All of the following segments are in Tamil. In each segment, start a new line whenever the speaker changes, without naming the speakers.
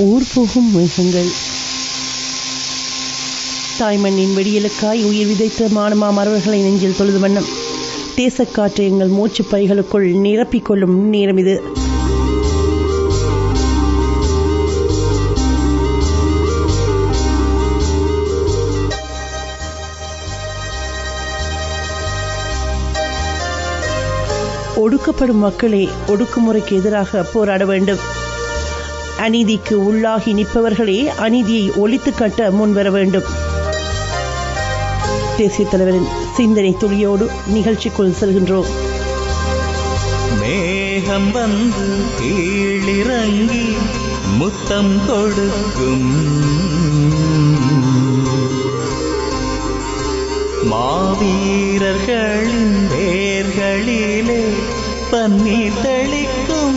ஊர் போகும் மேகங்கள் தாய்மண்ணின் வெடியலுக்காய் உயிர் விதைத்த மானமா மரவர்களை நெஞ்சில் தொழுது வண்ணம் தேசக்காற்றை எங்கள் மூச்சுப் பைகளுக்குள் நிரப்பிக் கொள்ளும் நேரம் இது ஒடுக்கப்படும் மக்களே ஒடுக்குமுறைக்கு எதிராக போராட வேண்டும் அநீதிக்கு உள்ளாகி நிற்பவர்களே அநீதியை ஒழித்து கட்ட முன்வர வேண்டும் தேசிய தலைவரின் சிந்தனை துளியோடு நிகழ்ச்சிக்குள் செல்கின்றோம்
மேகம் வந்து கீழிறங்கி முத்தம் கொடுக்கும் மாவீரர்களின் வேர்களிலே பன்னீர் தெளிக்கும்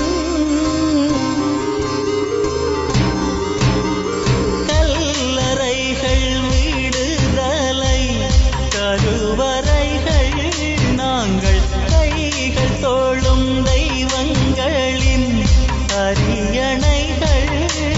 கல்லறைகள் விடுதலை கருவறைகள் நாங்கள் கைகள் தோளும் தெய்வங்களின் அரியணைகள்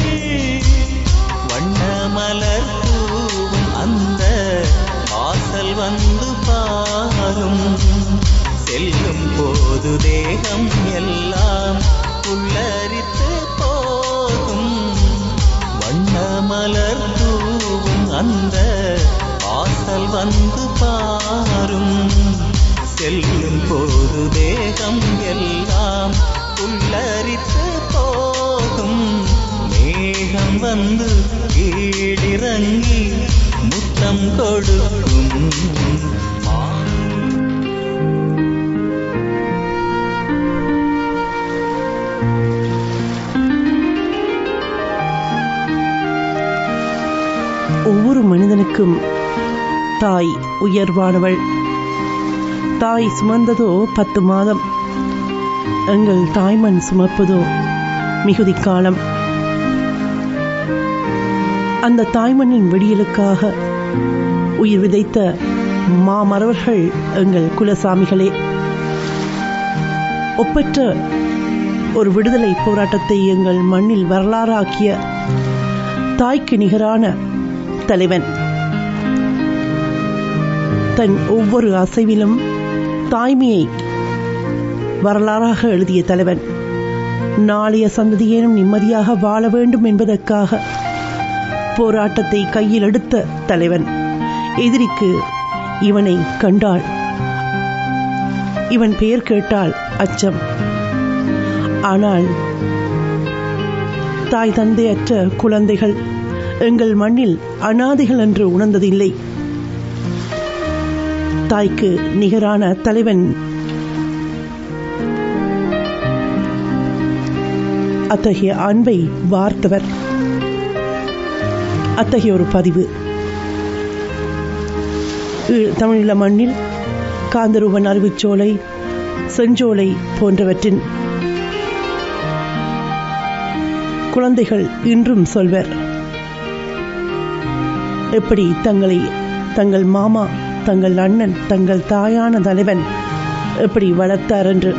வண்ணமலர் தூவும் அந்த வாசல் வந்து பாரும் செல்லும் போது தேகம் எல்லாம் புல்லரித்து போகும் வண்ணமலர் தூவும் அந்த வாசல் வந்து பாரும் செல்லும் போது தேகம் எல்லாம் புல்லரித்து போகும் மேகம் வந்து கீழிறங்கி முத்தம் கொடுக்கும் மா
ஒவ்வொரு மனிதனுக்கும் தாய் உயர்வானவள் தாய் சுமந்ததோ பத்து மாதம் எங்கள் தாய்மண் சுமப்பதோ மிகுதி காலம் அந்த தாய்மண்ணின் விடியலுக்காக உயிர் விதைத்த மாமரவர்கள் எங்கள் குலசாமிகளே ஒப்பற்ற ஒரு விடுதலை போராட்டத்தை எங்கள் மண்ணில் வரலாறாக்கிய தாய்க்கு நிகரான தலைவன் தன் ஒவ்வொரு அசைவிலும் தாய்மையை வரலாறாக எழுதிய தலைவன் நாளைய சந்ததியேனும் நிம்மதியாக வாழ வேண்டும் என்பதற்காக போராட்டத்தை கையில் எடுத்த தலைவன் எதிரிக்கு இவனை கண்டாள் இவன் பெயர் கேட்டால் அச்சம் ஆனால் தாய் தந்தையற்ற குழந்தைகள் எங்கள் மண்ணில் அனாதைகள் என்று உணர்ந்ததில்லை தாய்க்கு நிகரான தலைவன் அத்தகைய அன்பை வார்த்தவர் அத்தகைய ஒரு பதிவு ஈ- தமிழீழ மண்ணில் காந்தரூபன் அறிவுச்சோலை செஞ்சோலை போன்றவற்றின் குழந்தைகள் இன்றும் சொல்வர் எப்படி தங்களை தங்கள் மாமா தங்கள் அண்ணன் தங்கள் தாயான தலைவன் எப்படி வளர்த்தார் என்று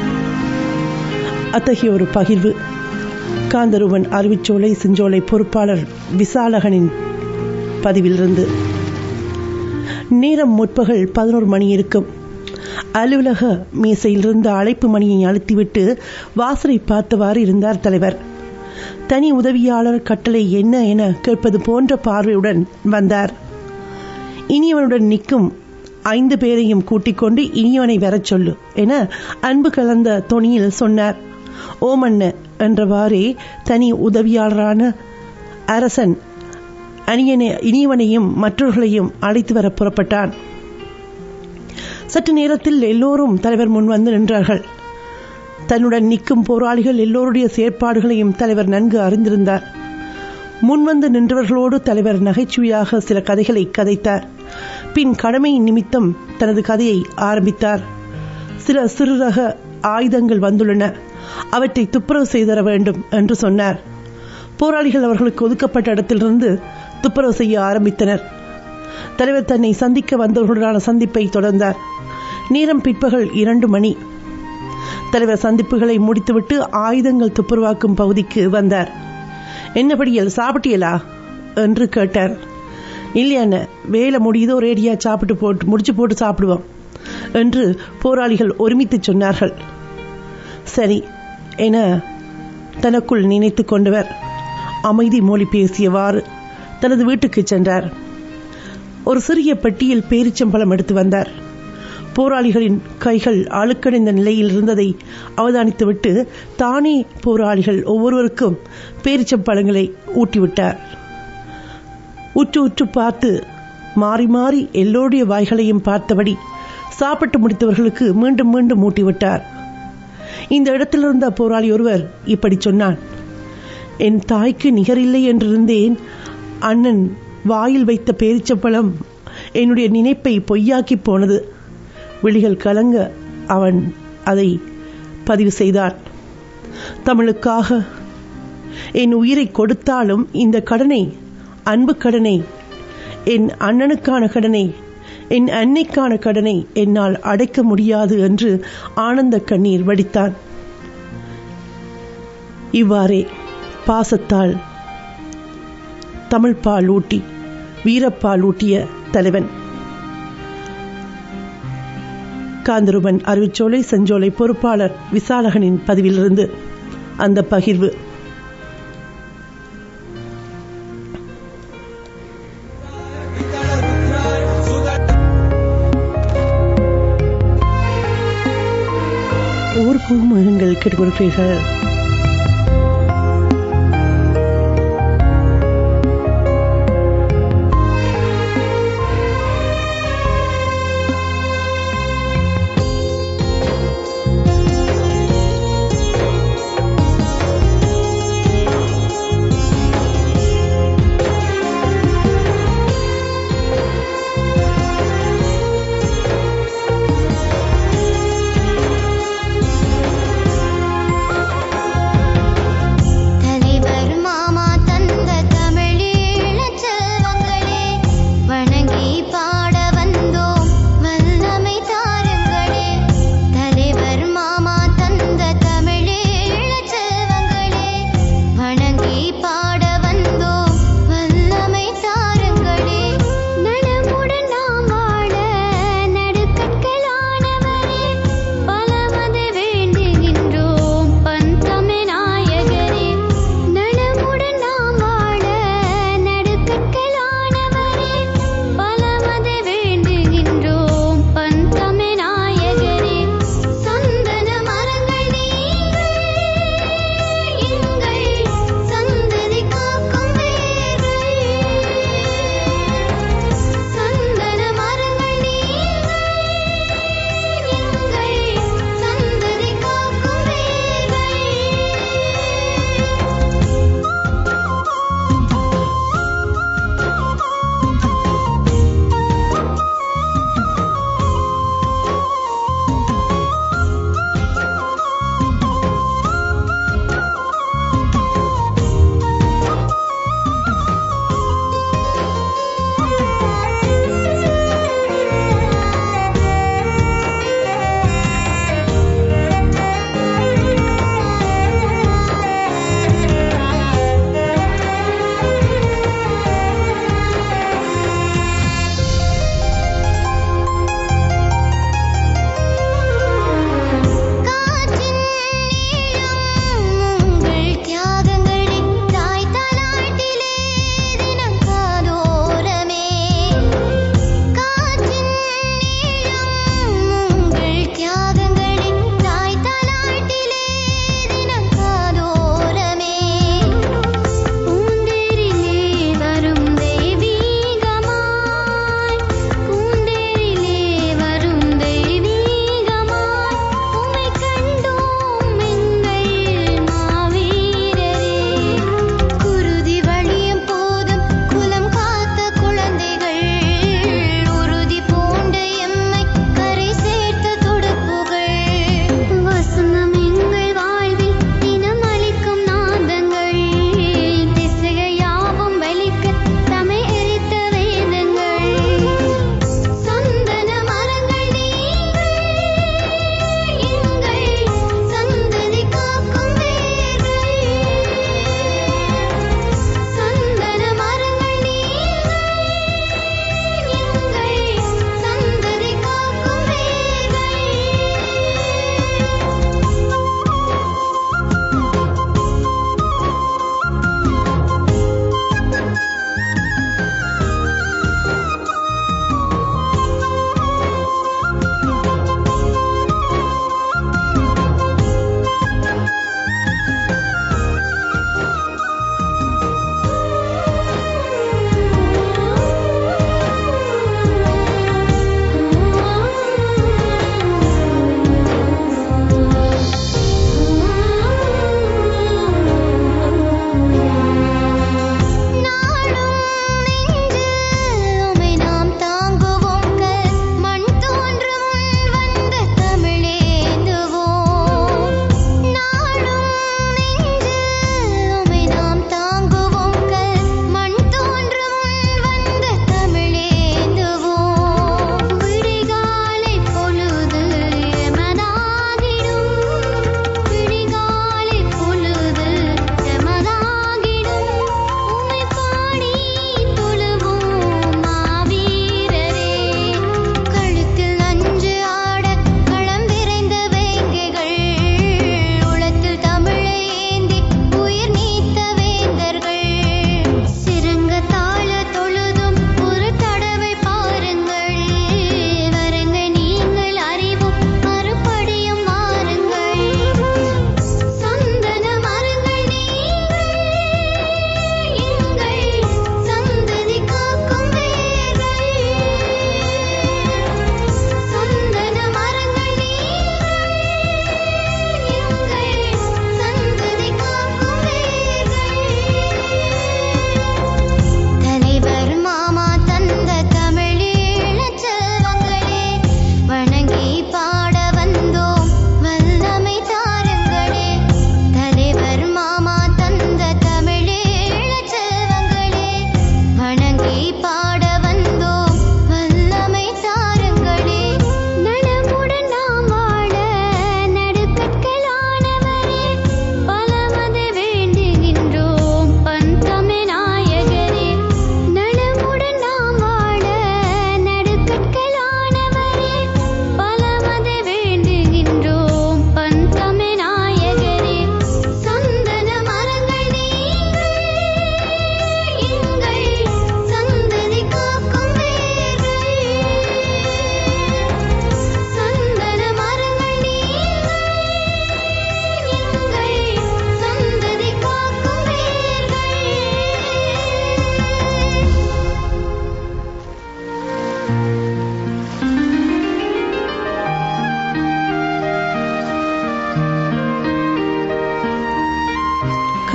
அத்தகைய ஒரு பகிர்வு காந்தரூபன் அறிவிச்சோலை செஞ்சோலை பொறுப்பாளர் விசாலகனின் பதிவிலிருந்து நேரம் முற்பகல் பதினோரு மணி இருக்கும் அலுவலக மேசையிலிருந்து அழைப்பு மணியை அழுத்திவிட்டு வாசலை பார்த்தவாறு இருந்தார் தலைவர் தனி உதவியாளர் கட்டளை என்ன என கேட்பது போன்ற பார்வையுடன் வந்தார் இனியவனுடன் நிற்கும் ஐந்து பேரையும் கூட்டிக் கொண்டு இனியவனை வரச் சொல்லு என அன்பு கலந்த தொனியில் சொன்னார் ஓமண்ண என்றவாறே தனி உதவியாளரான அரசன் அணியனை இனியவனையும் மற்றவர்களையும் அழைத்து வர புறப்பட்டான் சற்று நேரத்தில் எல்லோரும் தலைவர் முன் வந்து நின்றார்கள் தன்னுடன் நிற்கும் போராளிகள் எல்லோருடைய செயற்பாடுகளையும் தலைவர் நன்கு அறிந்திருந்தார் முன்வந்து நின்றவர்களோடு தலைவர் நகைச்சுவையாக சில கதைகளை கதைத்தார் பின் கடமை நிமித்தம் தனது கதையை ஆரம்பித்தார் சில சிறு ரக ஆயுதங்கள் வந்துள்ளன அவற்றை துப்புரவு செய்தர வேண்டும் என்று சொன்னார் போராளிகள் அவர்களுக்கு ஒதுக்கப்பட்ட இடத்திலிருந்து துப்புரவு செய்ய ஆரம்பித்தனர் தலைவர் தன்னை சந்திக்க வந்தவர்களுடனான சந்திப்பை தொடர்ந்தார் நேரம் பிற்பகல் இரண்டு மணி தலைவர் சந்திப்புகளை முடித்துவிட்டு ஆயுதங்கள் துப்புரவாக்கும் பகுதிக்கு வந்தார் என்ன படியல் சாப்பிட்டியலா என்று கேட்டார் இல்லையான வேலை முடியுதோ ரேடியா சாப்பிட்டு போட்டு முடிச்சு போட்டு சாப்பிடுவோம் என்று போராளிகள் ஒருமித்து சொன்னார்கள் சரி என தனக்குள் நினைத்து கொண்டவர் அமைதி மொழி பேசியவாறு தனது வீட்டுக்கு சென்றார் ஒரு சிறிய பெட்டியில் பேரிச்சம்பழம் எடுத்து வந்தார் போராளிகளின் கைகள் அழுக்கடைந்த நிலையில் இருந்ததை அவதானித்துவிட்டு தானே போராளிகள் ஒவ்வொருவருக்கும் பேரிச்சம்பழங்களை ஊட்டிவிட்டார் உற்று உற்று பார்த்து மாறி மாறி எல்லோருடைய வாய்களையும் பார்த்தபடி சாப்பிட்டு முடித்தவர்களுக்கு மீண்டும் மீண்டும் ஊட்டிவிட்டார் இந்த இடத்தில் இருந்த போராளி ஒருவர் இப்படி சொன்னான் என் தாய்க்கு நிகரில்லை என்றிருந்தேன் அண்ணன் வாயில் வைத்த பேரிச்சப்பழம் என்னுடைய நினைப்பை பொய்யாக்கி போனது விழிகள் கலங்க அவன் அதை பதிவு செய்தான் தமிழுக்காக என் உயிரை கொடுத்தாலும் இந்த கடனை அன்பு கடனை என் அண்ணனுக்கான கடனை என் அன்னைக்கான கடனை என்னால் அடைக்க முடியாது என்று ஆனந்த கண்ணீர் வடித்தான் இவ்வாறே பாசத்தால் தமிழ்பால் ஊட்டி வீரப்பால் ஊட்டிய தலைவன் காந்தருவன் அறிவிச்சோலை செஞ்சோலை பொறுப்பாளர் விசாலகனின் பதிவிலிருந்து அந்த பகிர்வு ஊர்க்கும் முகங்கள் கேட்டுக்கொடுப்பீர்கள்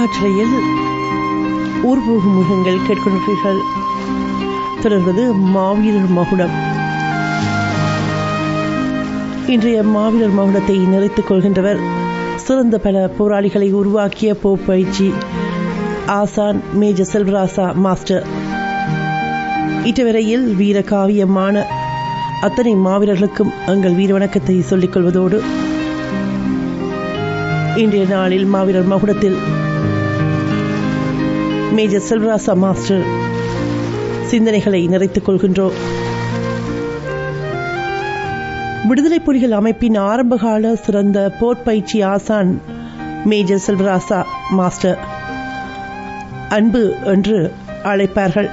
காற்றலையில் ஊர்போகும் முகங்கள் கேட்கின்றீர்கள் தொடர்வது மாவீரர் மகுடம் இன்றைய மாவீரர் மகுடத்தை நிறைத்துக் கொள்கின்றவர் சிறந்த பல போராளிகளை உருவாக்கிய போப்பயிற்சி ஆசான் மேஜர் செல்வராசா மாஸ்டர் இதுவரையில் வீர காவியமான அத்தனை மாவீரர்களுக்கும் எங்கள் வீர வணக்கத்தை சொல்லிக் கொள்வதோடு இன்றைய நாளில் மாவீரர் மகுடத்தில் மேஜர் செல்வராசா மாஸ்டர் சிந்தனைகளை நிறைத்துக் கொள்கின்றோம் விடுதலை புலிகள் அமைப்பின் ஆரம்பகால சிறந்த போர்ப்பயிற்சி ஆசான் மேஜர் செல்வராசா மாஸ்டர் அன்பு என்று அழைப்பார்கள்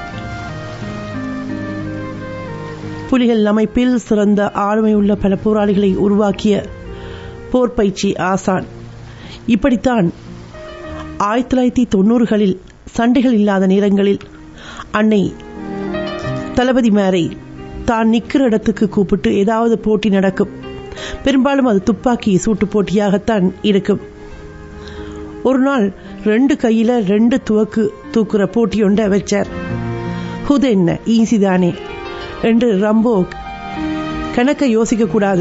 புலிகள் அமைப்பில் சிறந்த ஆளுமையுள்ள பல போராளிகளை உருவாக்கிய போர்ப்பயிற்சி ஆசான் இப்படித்தான் ஆயிரத்தி தொள்ளாயிரத்தி தொண்ணூறுகளில் சண்டைகள் இல்லாத நேரங்களில் அன்னை தளபதி மேரை தான் நிற்கிற இடத்துக்கு கூப்பிட்டு ஏதாவது போட்டி நடக்கும் பெரும்பாலும் அது துப்பாக்கி சூட்டு போட்டியாகத்தான் இருக்கும் ஒரு நாள் ரெண்டு கையில ரெண்டு துவக்கு தூக்குற போட்டி ஒன்றை வச்சார் ஹுது என்ன ஈஸி தானே என்று ரம்போ கணக்கை யோசிக்க கூடாது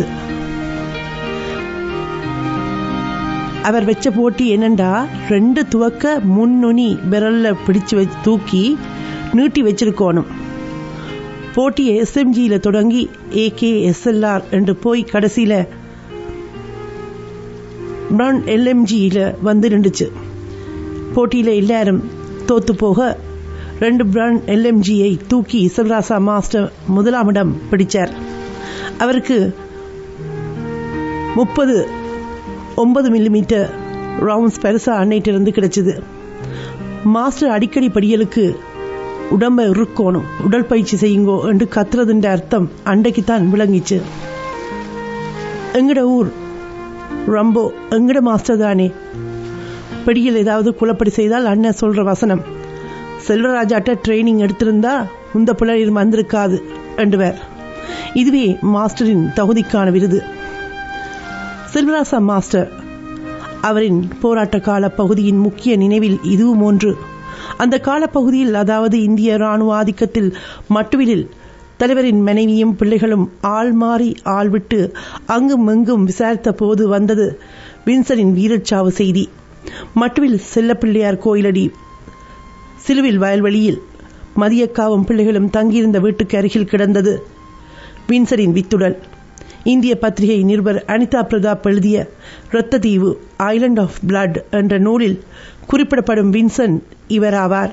அவர் வச்ச போட்டி என்னண்டா ரெண்டு துவக்க முன்னுனி விரல்ல பிடிச்சு வச்சு தூக்கி நீட்டி வச்சிருக்கோணும் போட்டியை எஸ்எம்ஜியில் தொடங்கி ஏகே எஸ்எல்ஆர் என்று போய் கடைசியில் பிரான் எல்எம்ஜியில் வந்து நின்றுச்சு போட்டியில் எல்லாரும் தோத்து போக ரெண்டு பிரான் எல்எம்ஜியை தூக்கி சிவராசா மாஸ்டர் முதலாம் இடம் பிடிச்சார் அவருக்கு முப்பது ஒன்பது மில்லிமீட்டர் ரவுண்ட்ஸ் பெருசாக அன்னைட்டிருந்து கிடைச்சிது மாஸ்டர் அடிக்கடி படியலுக்கு உடம்பை இறுக்கணும் உடற்பயிற்சி செய்யுங்கோ என்று கத்துறதுன்ற அர்த்தம் அண்டைக்குத்தான் விளங்கிச்சு எங்கட ஊர் ரொம்ப எங்கட மாஸ்டர் தானே படியில் ஏதாவது குழப்படி செய்தால் அண்ணன் சொல்ற வசனம் செல்வராஜாட்ட ட்ரைனிங் எடுத்திருந்தா உந்த பிள்ளை இது வந்திருக்காது என்றுவர் இதுவே மாஸ்டரின் தகுதிக்கான விருது செல்வராசா மாஸ்டர் அவரின் போராட்ட கால பகுதியின் முக்கிய நினைவில் இதுவும் ஒன்று அந்த காலப்பகுதியில் அதாவது இந்திய ராணுவ ஆதிக்கத்தில் மட்டுவிலில் தலைவரின் மனைவியும் பிள்ளைகளும் ஆள் மாறி ஆள் விட்டு அங்கும் எங்கும் விசாரித்த போது வந்தது வின்சனின் வீரச்சாவு செய்தி மட்டுவில் செல்லப்பிள்ளையார் கோயிலடி சிலுவில் வயல்வெளியில் மதியக்காவும் பிள்ளைகளும் தங்கியிருந்த வீட்டுக்கு அருகில் கிடந்தது வின்சரின் வித்துடல் இந்திய பத்திரிகை நிருபர் அனிதா பிரதாப் எழுதிய இரத்த தீவு ஐலண்ட் ஆஃப் பிளட் என்ற நூலில் குறிப்பிடப்படும் வின்சன் இவராவார்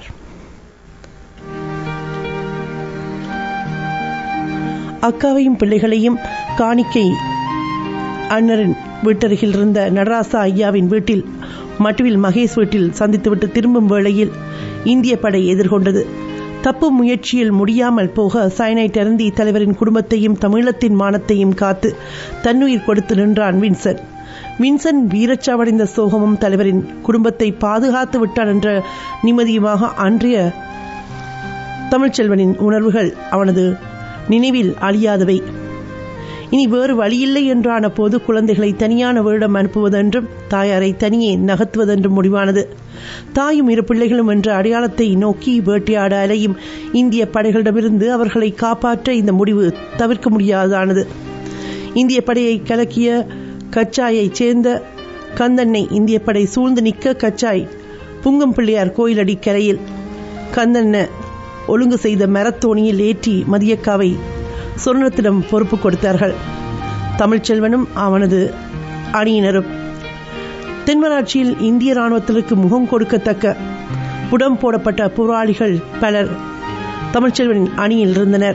அக்காவையும் பிள்ளைகளையும் காணிக்கை அண்ணரின் வீட்டருகில் இருந்த நடராசா ஐயாவின் வீட்டில் மட்டுவில் மகேஷ் வீட்டில் சந்தித்துவிட்டு திரும்பும் வேளையில் இந்திய படை எதிர்கொண்டது தப்பு முயற்சியில் முடியாமல் போக சைனைட் அருந்தி தலைவரின் குடும்பத்தையும் தமிழத்தின் மானத்தையும் காத்து தன்னுயிர் கொடுத்து நின்றான் வின்சன் வின்சன் வீரச்சாவடைந்த சோகமும் தலைவரின் குடும்பத்தை பாதுகாத்து விட்டான் என்ற நிம்மதியுமாக அன்றைய தமிழ்ச்செல்வனின் உணர்வுகள் அவனது நினைவில் அழியாதவை இனி வேறு வழியில்லை என்றான போது குழந்தைகளை தனியான வீடம் அனுப்புவதென்றும் தாயாரை தனியே நகர்த்துவதென்றும் முடிவானது தாயும் இரு பிள்ளைகளும் என்ற அடையாளத்தை நோக்கி வேட்டையாட அலையும் இந்திய படைகளிடமிருந்து அவர்களை காப்பாற்ற இந்த முடிவு தவிர்க்க முடியாதானது இந்திய படையை கலக்கிய கச்சாயைச் சேர்ந்த கந்தனை இந்திய படை சூழ்ந்து நிற்க கச்சாய் புங்கம் பிள்ளையார் கோயிலடி கரையில் கந்தன்ன ஒழுங்கு செய்த மரத்தோணியில் ஏற்றி மதியக்காவை சொர்ணத்திடம் பொறுப்பு கொடுத்தார்கள் தமிழ்ச்செல்வனும் அவனது அணியினரும் தென்மராட்சியில் இந்திய ராணுவத்திற்கு முகம் கொடுக்கத்தக்க புடம் போடப்பட்ட போராளிகள் பலர் தமிழ்ச்செல்வனின் அணியில் இருந்தனர்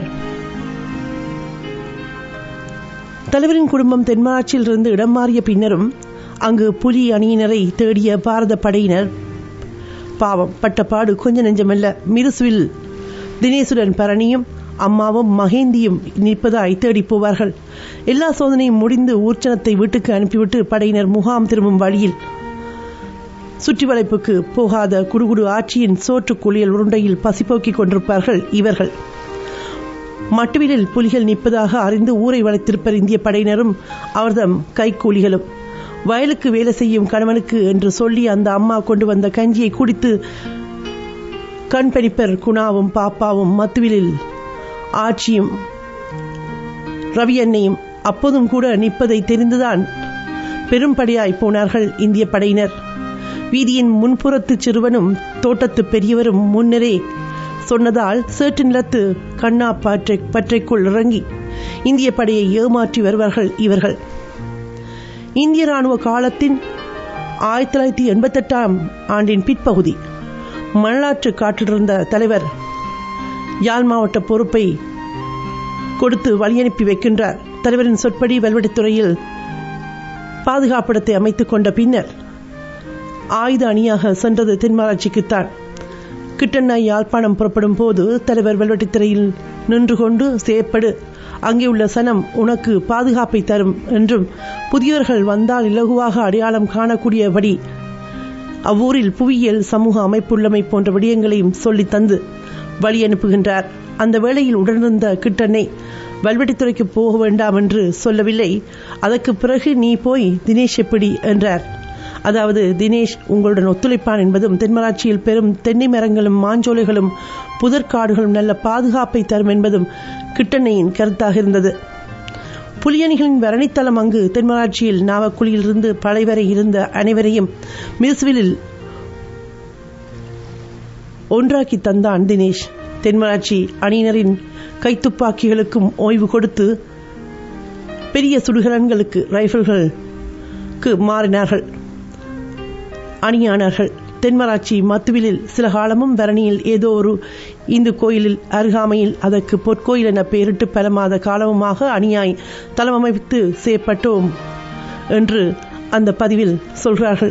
தலைவரின் குடும்பம் தென்மராட்சியில் இருந்து இடம் மாறிய பின்னரும் அங்கு புலி அணியினரை தேடிய பாரத படையினர் பாவம் பட்டப்பாடு கொஞ்ச நெஞ்சமல்ல மிருசுவில் தினேசுடன் பரணியும் அம்மாவும் மகேந்தியும் நிற்பதாய் தேடி போவார்கள் எல்லா சோதனையும் முடிந்து ஊர்ச்சனத்தை வீட்டுக்கு அனுப்பிவிட்டு படையினர் முகாம் திரும்பும் வழியில் சுற்றி வளைப்புக்கு போகாத குடுகுடு ஆட்சியின் சோற்று குளியல் உருண்டையில் பசிப்போக்கிக் கொண்டிருப்பார்கள் இவர்கள் மட்டுவிலில் புலிகள் நிற்பதாக அறிந்து ஊரை வளைத்திருப்பர் இந்திய படையினரும் அவர்தம் கைக்கூலிகளும் வயலுக்கு வேலை செய்யும் கணவனுக்கு என்று சொல்லி அந்த அம்மா கொண்டு வந்த கஞ்சியை குடித்து கண் பணிப்பர் குணாவும் பாப்பாவும் மத்துவிலில் ஆட்சியும் ரவி அன்னையும் அப்போதும் கூட நிற்பதை தெரிந்துதான் பெரும்படையாய் போனார்கள் இந்திய படையினர் வீதியின் முன்புறத்து சிறுவனும் தோட்டத்து பெரியவரும் முன்னரே சொன்னதால் சேட்டு நிலத்து கண்ணா பாற்றை பற்றைக்குள் இறங்கி இந்திய படையை ஏமாற்றி வருவார்கள் இவர்கள் இந்திய ராணுவ காலத்தின் ஆயிரத்தி தொள்ளாயிரத்தி எண்பத்தெட்டாம் ஆண்டின் பிற்பகுதி மணலாற்று காற்றிலிருந்த தலைவர் யாழ் மாவட்ட பொறுப்பை கொடுத்து வழியனுப்பி வைக்கின்றார் தலைவரின் சொற்படி வெல்வெடித்துறையில் பாதுகாப்பிடத்தை அமைத்துக் கொண்ட பின்னர் ஆயுத அணியாக சென்றது தென்மராட்சிக்குத்தான் கிட்டண்ணா யாழ்ப்பாணம் புறப்படும் போது தலைவர் வெல்வெட்டித்துறையில் நின்று கொண்டு செயற்படு அங்கே உள்ள சனம் உனக்கு பாதுகாப்பை தரும் என்றும் புதியவர்கள் வந்தால் இலகுவாக அடையாளம் காணக்கூடியபடி அவ்வூரில் புவியியல் சமூக அமைப்புள்ளமை போன்ற விடயங்களையும் சொல்லித் தந்து வழி அனுப்புகின்றார் அந்த வேளையில் உடனிருந்த கிட்டனை வல்வெட்டித்துறைக்கு போக வேண்டாம் என்று சொல்லவில்லை அதற்கு பிறகு நீ போய் தினேஷ் எப்படி என்றார் அதாவது தினேஷ் உங்களுடன் ஒத்துழைப்பான் என்பதும் தென்மராட்சியில் பெரும் தென்னை மரங்களும் மாஞ்சோலைகளும் புதற்காடுகளும் நல்ல பாதுகாப்பை தரும் என்பதும் கிட்டண்ணையின் கருத்தாக இருந்தது புலியணிகளின் வரணித்தளம் அங்கு தென்மராட்சியில் நாவக்குழியிலிருந்து பழை வரை இருந்த அனைவரையும் மிஸ்விலில் ஒன்றாக்கி தந்தான் தினேஷ் தென்மராட்சி அணியினரின் கைத்துப்பாக்கிகளுக்கும் ஓய்வு கொடுத்து பெரிய சுடுகலன்களுக்கு ரைபிள்களுக்கு மாறினார்கள் அணியானார்கள் தென்மராட்சி மத்துவிலில் சில காலமும் பரணியில் ஏதோ ஒரு இந்து கோயிலில் அருகாமையில் அதற்கு பொற்கோயில் என பெயரிட்டு பல மாத காலமுமாக அணியாய் தளமமைத்து செய்யப்பட்டோம் என்று அந்த பதிவில் சொல்கிறார்கள்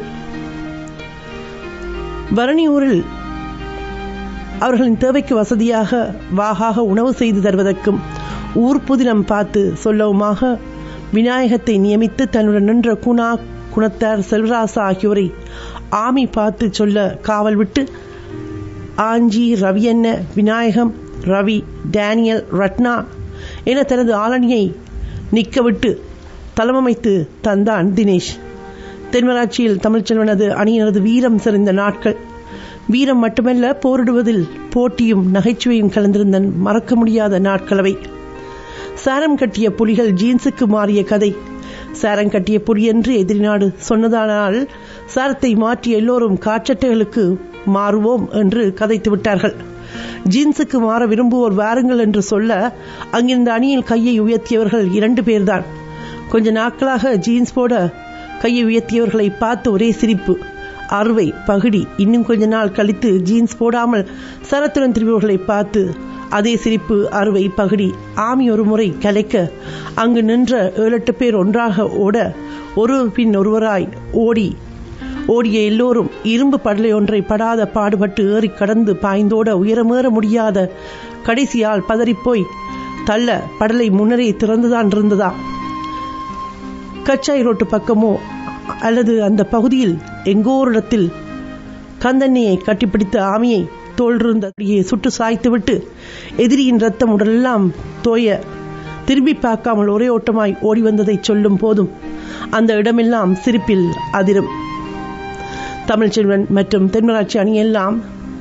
பரணியூரில் அவர்களின் தேவைக்கு வசதியாக வாகாக உணவு செய்து தருவதற்கும் ஊர் புதினம் பார்த்து சொல்லவுமாக விநாயகத்தை நியமித்து தன்னுடன் நின்ற குணா குணத்தார் செல்வராசா ஆகியோரை ஆமி பார்த்து சொல்ல காவல் விட்டு ஆஞ்சி ரவி என்ன விநாயகம் ரவி டேனியல் ரட்னா என தனது ஆளணியை நிற்கவிட்டு தளமமைத்து தந்தான் தினேஷ் தென்மராட்சியில் தமிழ்ச்செல்வனது அணியினரது வீரம் செறிந்த நாட்கள் வீரம் மட்டுமல்ல போரிடுவதில் போட்டியும் நகைச்சுவையும் கலந்திருந்த மறக்க முடியாத நாட்களவை சாரம் கட்டிய புலிகள் ஜீன்ஸுக்கு மாறிய கதை சாரம் கட்டிய புலி என்று எதிரி நாடு சொன்னதானால் சாரத்தை மாற்றி எல்லோரும் காற்றட்டைகளுக்கு மாறுவோம் என்று கதைத்து விட்டார்கள் ஜீன்ஸுக்கு மாற விரும்புவோர் வாருங்கள் என்று சொல்ல அங்கிருந்த அணியில் கையை உயர்த்தியவர்கள் இரண்டு பேர்தான் கொஞ்ச நாட்களாக ஜீன்ஸ் போட கையை உயர்த்தியவர்களை பார்த்து ஒரே சிரிப்பு அறுவை பகுடி இன்னும் கொஞ்ச நாள் கழித்து ஜீன்ஸ் போடாமல் சரத்துடன் திரும்பியவர்களை பார்த்து அதே சிரிப்பு அறுவை பகுடி ஆமி ஒரு முறை கலைக்க அங்கு நின்ற ஏழெட்டு பேர் ஒன்றாக ஓட ஒரு பின் ஒருவராய் ஓடி ஓடிய எல்லோரும் இரும்பு படலை ஒன்றை படாத பாடுபட்டு ஏறி கடந்து பாய்ந்தோட உயரமேற முடியாத கடைசியால் பதறிப்போய் தள்ள படலை முன்னரே திறந்துதான் இருந்ததா கச்சாய் ரோட்டு பக்கமோ அல்லது அந்த பகுதியில் எங்கோ ஒரு இடத்தில் கந்தண்ணியை கட்டிப்பிடித்த ஆமியை தோல்றிருந்தபடியே சுட்டு சாய்த்துவிட்டு எதிரியின் ரத்தம் உடலெல்லாம் தோய திரும்பி பார்க்காமல் ஒரே ஓட்டமாய் ஓடி வந்ததை சொல்லும் போதும் அந்த இடமெல்லாம் சிரிப்பில் அதிரும் தமிழ்ச்செல்வன் மற்றும் தென்மராட்சி அணியெல்லாம்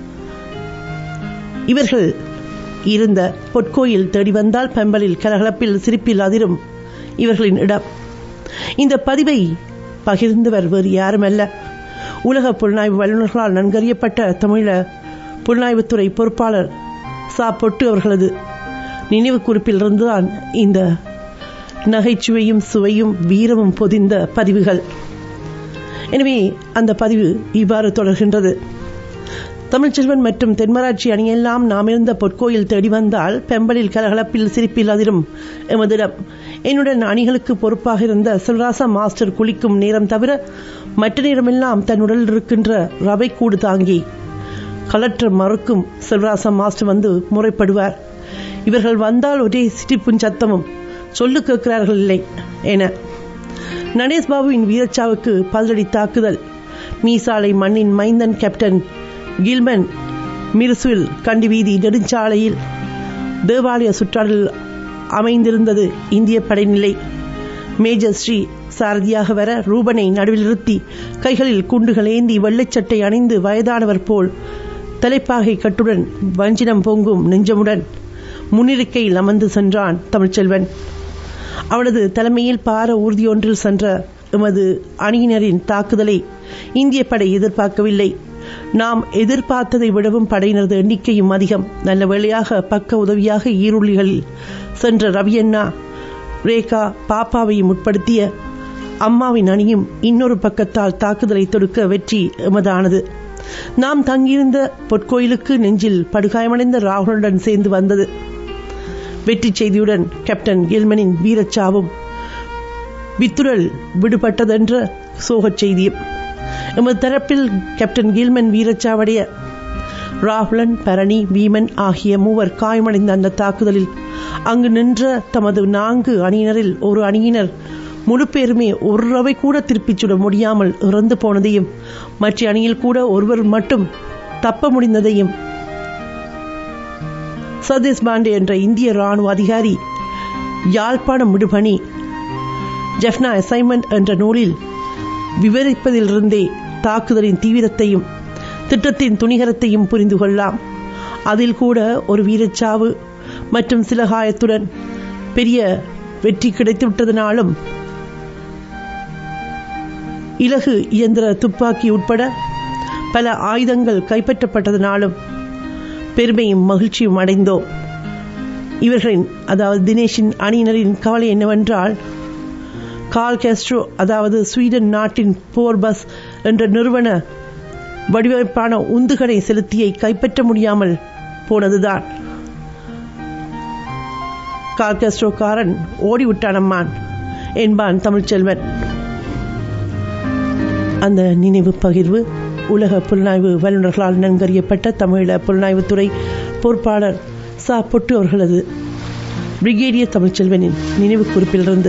இவர்கள் இருந்த பொற்கோயில் தேடி வந்தால் பெம்பலில் கலகலப்பில் சிரிப்பில் அதிரும் இவர்களின் இடம் இந்த பதிவை பகிர்ந்தவர் வேறு யாருமல்ல உலக புலனாய்வு வல்லுநர்களால் நன்கறியப்பட்ட தமிழ புலனாய்வுத்துறை பொறுப்பாளர் சா பொட்டு அவர்களது நினைவு குறிப்பிலிருந்துதான் இந்த நகைச்சுவையும் சுவையும் வீரமும் பொதிந்த பதிவுகள் எனவே அந்த பதிவு இவ்வாறு தொடர்கின்றது தமிழ்ச்செல்வன் மற்றும் தென்மராட்சி அணியெல்லாம் நாம் இருந்த பொற்கோயில் தேடி வந்தால் பெம்பலில் கலகலப்பில் சிரிப்பில் அதிரும் எமதிடம் என்னுடன் அணிகளுக்கு பொறுப்பாக இருந்த செல்ராசா மாஸ்டர் குளிக்கும் நேரம் தவிர மற்ற நேரமெல்லாம் தன் உடலில் இருக்கின்ற ரவை கூடு தாங்கி கலற்ற மறுக்கும் செல்வராசா மாஸ்டர் வந்து முறைப்படுவார் இவர்கள் வந்தால் ஒரே சிரிப்பும் சத்தமும் சொல்லு கேட்கிறார்கள் இல்லை என நடேஷ் பாபுவின் வீரச்சாவுக்கு பதிலடி தாக்குதல் மீசாலை மண்ணின் மைந்தன் கேப்டன் கில்மன் மிர்சுவில் கண்டி வீதி நெடுஞ்சாலையில் தேவாலய சுற்றாடலில் அமைந்திருந்தது இந்திய படைநிலை மேஜர் ஸ்ரீ சாரதியாக வர ரூபனை நடுவில் நிறுத்தி கைகளில் குண்டுகள் ஏந்தி வெள்ளைச்சட்டை அணிந்து வயதானவர் போல் தலைப்பாகை கட்டுடன் வஞ்சினம் பொங்கும் நெஞ்சமுடன் முன்னிருக்கையில் அமர்ந்து சென்றான் தமிழ்ச்செல்வன் அவனது தலைமையில் பார ஊர்தியொன்றில் சென்ற எமது அணியினரின் தாக்குதலை இந்திய படை எதிர்பார்க்கவில்லை நாம் எதிர்பார்த்ததை விடவும் படையினரது எண்ணிக்கையும் அதிகம் நல்ல வேளையாக பக்க உதவியாக ஈருள்ளிகளில் சென்ற ரவியண்ணா ரேகா பாப்பாவையும் உட்படுத்திய அம்மாவின் அணியும் இன்னொரு பக்கத்தால் தாக்குதலை தொடுக்க வெற்றி எமதானது நாம் தங்கியிருந்த பொற்கோயிலுக்கு நெஞ்சில் படுகாயமடைந்த ராகுலுடன் சேர்ந்து வந்தது வெற்றி செய்தியுடன் கேப்டன் கில்மனின் வீரச்சாவும் வித்துரல் விடுபட்டதென்ற சோகச் செய்தியும் எமது தரப்பில் கேப்டன் கில்மன் வீரச்சாவடைய ராகுலன் பரணி வீமன் ஆகிய மூவர் காயமடைந்த அந்த தாக்குதலில் அங்கு நின்ற தமது நான்கு அணியினரில் ஒரு அணியினர் முழு பேருமே ஒரு ரவை கூட திருப்பிச் சுட முடியாமல் இறந்து போனதையும் மற்ற அணியில் கூட ஒருவர் மட்டும் தப்ப முடிந்ததையும் சதீஷ் பாண்டே என்ற இந்திய ராணுவ அதிகாரி யாழ்ப்பாணம் விடுபணி ஜெஃப்னா அசைன்மெண்ட் என்ற நூலில் விவரிப்பதிலிருந்தே தாக்குதலின் தீவிரத்தையும் திட்டத்தின் துணிகரத்தையும் புரிந்து கொள்ளலாம் அதில் கூட ஒரு வீரச்சாவு மற்றும் சில காயத்துடன் பெரிய வெற்றி கிடைத்துவிட்டதனாலும் இலகு இயந்திர துப்பாக்கி உட்பட பல ஆயுதங்கள் கைப்பற்றப்பட்டதனாலும் பெருமையும் மகிழ்ச்சியும் அடைந்தோம் இவர்களின் அதாவது தினேஷின் அணியினரின் கவலை என்னவென்றால் கால் கேஸ்ட்ரோ அதாவது ஸ்வீடன் நாட்டின் போர் பஸ் என்ற நிறுவன வடிவமைப்பான உந்துகடை செலுத்தியை கைப்பற்ற முடியாமல் போனதுதான் கால் கேஸ்ட்ரோக்காரன் ஓடிவிட்டானம்மான் என்பான் தமிழ்ச்செல்வன் அந்த நினைவு பகிர்வு உலக புலனாய்வு வல்லுநர்களால் நன்கறியப்பட்ட தமிழீழ புலனாய்வுத்துறை பொறுப்பாளர் சா பொட்டு அவர்களது பிரிகேடியர் தமிழ்ச்செல்வனின் நினைவு குறிப்பிலிருந்து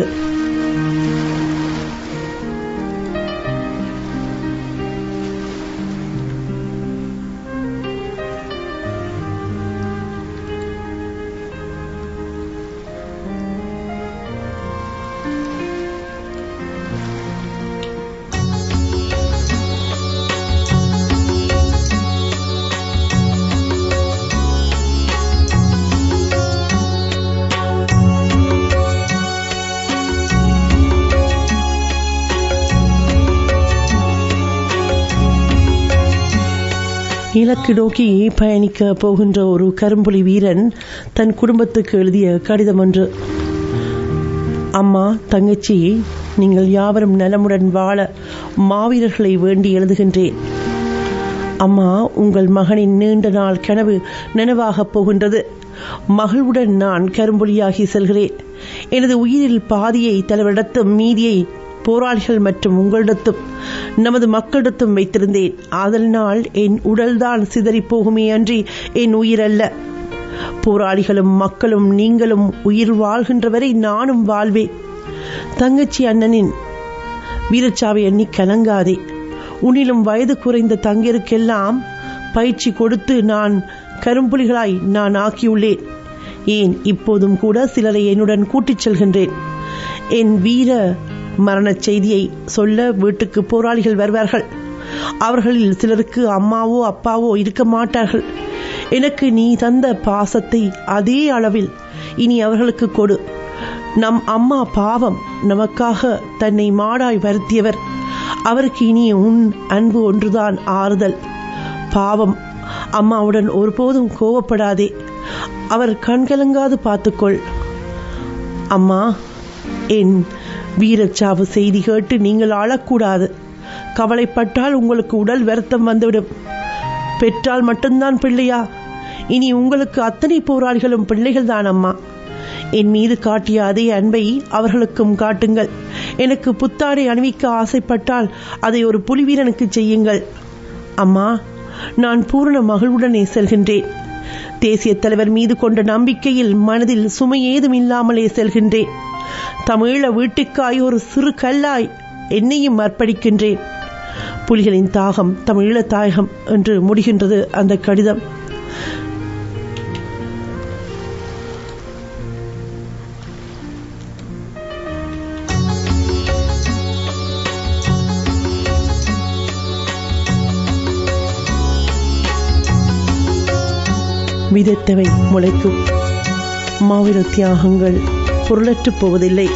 இலக்கு நோக்கி பயணிக்க போகின்ற ஒரு கரும்புலி வீரன் தன் குடும்பத்துக்கு எழுதிய கடிதம் ஒன்று அம்மா தங்கச்சி நீங்கள் யாவரும் நலமுடன் வாழ மாவீரர்களை வேண்டி எழுதுகின்றேன் அம்மா உங்கள் மகனின் நீண்ட நாள் கனவு நனவாகப் போகின்றது மகிழ்வுடன் நான் கரும்புலியாகி செல்கிறேன் எனது உயிரில் பாதியை தலைவரிடத்தும் மீதியை போராளிகள் மற்றும் உங்களிடத்தும் நமது மக்களிடத்தும் வைத்திருந்தேன் அதனால் என் உடல்தான் சிதறி போகுமே அன்றி என் உயிர் அல்ல போராளிகளும் மக்களும் நீங்களும் உயிர் வாழ்கின்ற வரை நானும் வாழ்வேன் தங்கச்சி அண்ணனின் வீரச்சாவை எண்ணி கலங்காதே உன்னிலும் வயது குறைந்த தங்கிற்கெல்லாம் பயிற்சி கொடுத்து நான் கரும்புலிகளாய் நான் ஆக்கியுள்ளேன் ஏன் இப்போதும் கூட சிலரை என்னுடன் கூட்டிச் செல்கின்றேன் என் வீர மரணச் செய்தியை சொல்ல வீட்டுக்கு போராளிகள் வருவார்கள் அவர்களில் சிலருக்கு அம்மாவோ அப்பாவோ இருக்க மாட்டார்கள் எனக்கு நீ தந்த பாசத்தை அதே அளவில் இனி அவர்களுக்கு கொடு நம் அம்மா பாவம் நமக்காக தன்னை மாடாய் வருத்தியவர் அவருக்கு இனி உன் அன்பு ஒன்றுதான் ஆறுதல் பாவம் அம்மாவுடன் ஒருபோதும் கோவப்படாதே அவர் கண்கலங்காது பார்த்துக்கொள் அம்மா என் வீரச்சாவு செய்தி கேட்டு நீங்கள் அழக்கூடாது கவலைப்பட்டால் உங்களுக்கு உடல் வருத்தம் வந்துவிடும் பெற்றால் மட்டும்தான் பிள்ளையா இனி உங்களுக்கு அத்தனை போராளிகளும் பிள்ளைகள் தான் அம்மா என் மீது காட்டிய அதே அன்பை அவர்களுக்கும் காட்டுங்கள் எனக்கு புத்தாடை அணிவிக்க ஆசைப்பட்டால் அதை ஒரு புலிவீரனுக்கு செய்யுங்கள் அம்மா நான் பூரண மகிழ்வுடனே செல்கின்றேன் தேசிய தலைவர் மீது கொண்ட நம்பிக்கையில் மனதில் சுமை ஏதும் இல்லாமலே செல்கின்றேன் தமிழ வீட்டுக்காய் ஒரு சிறு கல்லாய் என்னையும் அர்ப்பணிக்கின்றேன் புலிகளின் தாகம் தமிழீழ தாயகம் என்று முடிகின்றது அந்த கடிதம் விதைத்தவை முளைக்கும் மாவீர தியாகங்கள் பொருளற்று போவதில்லை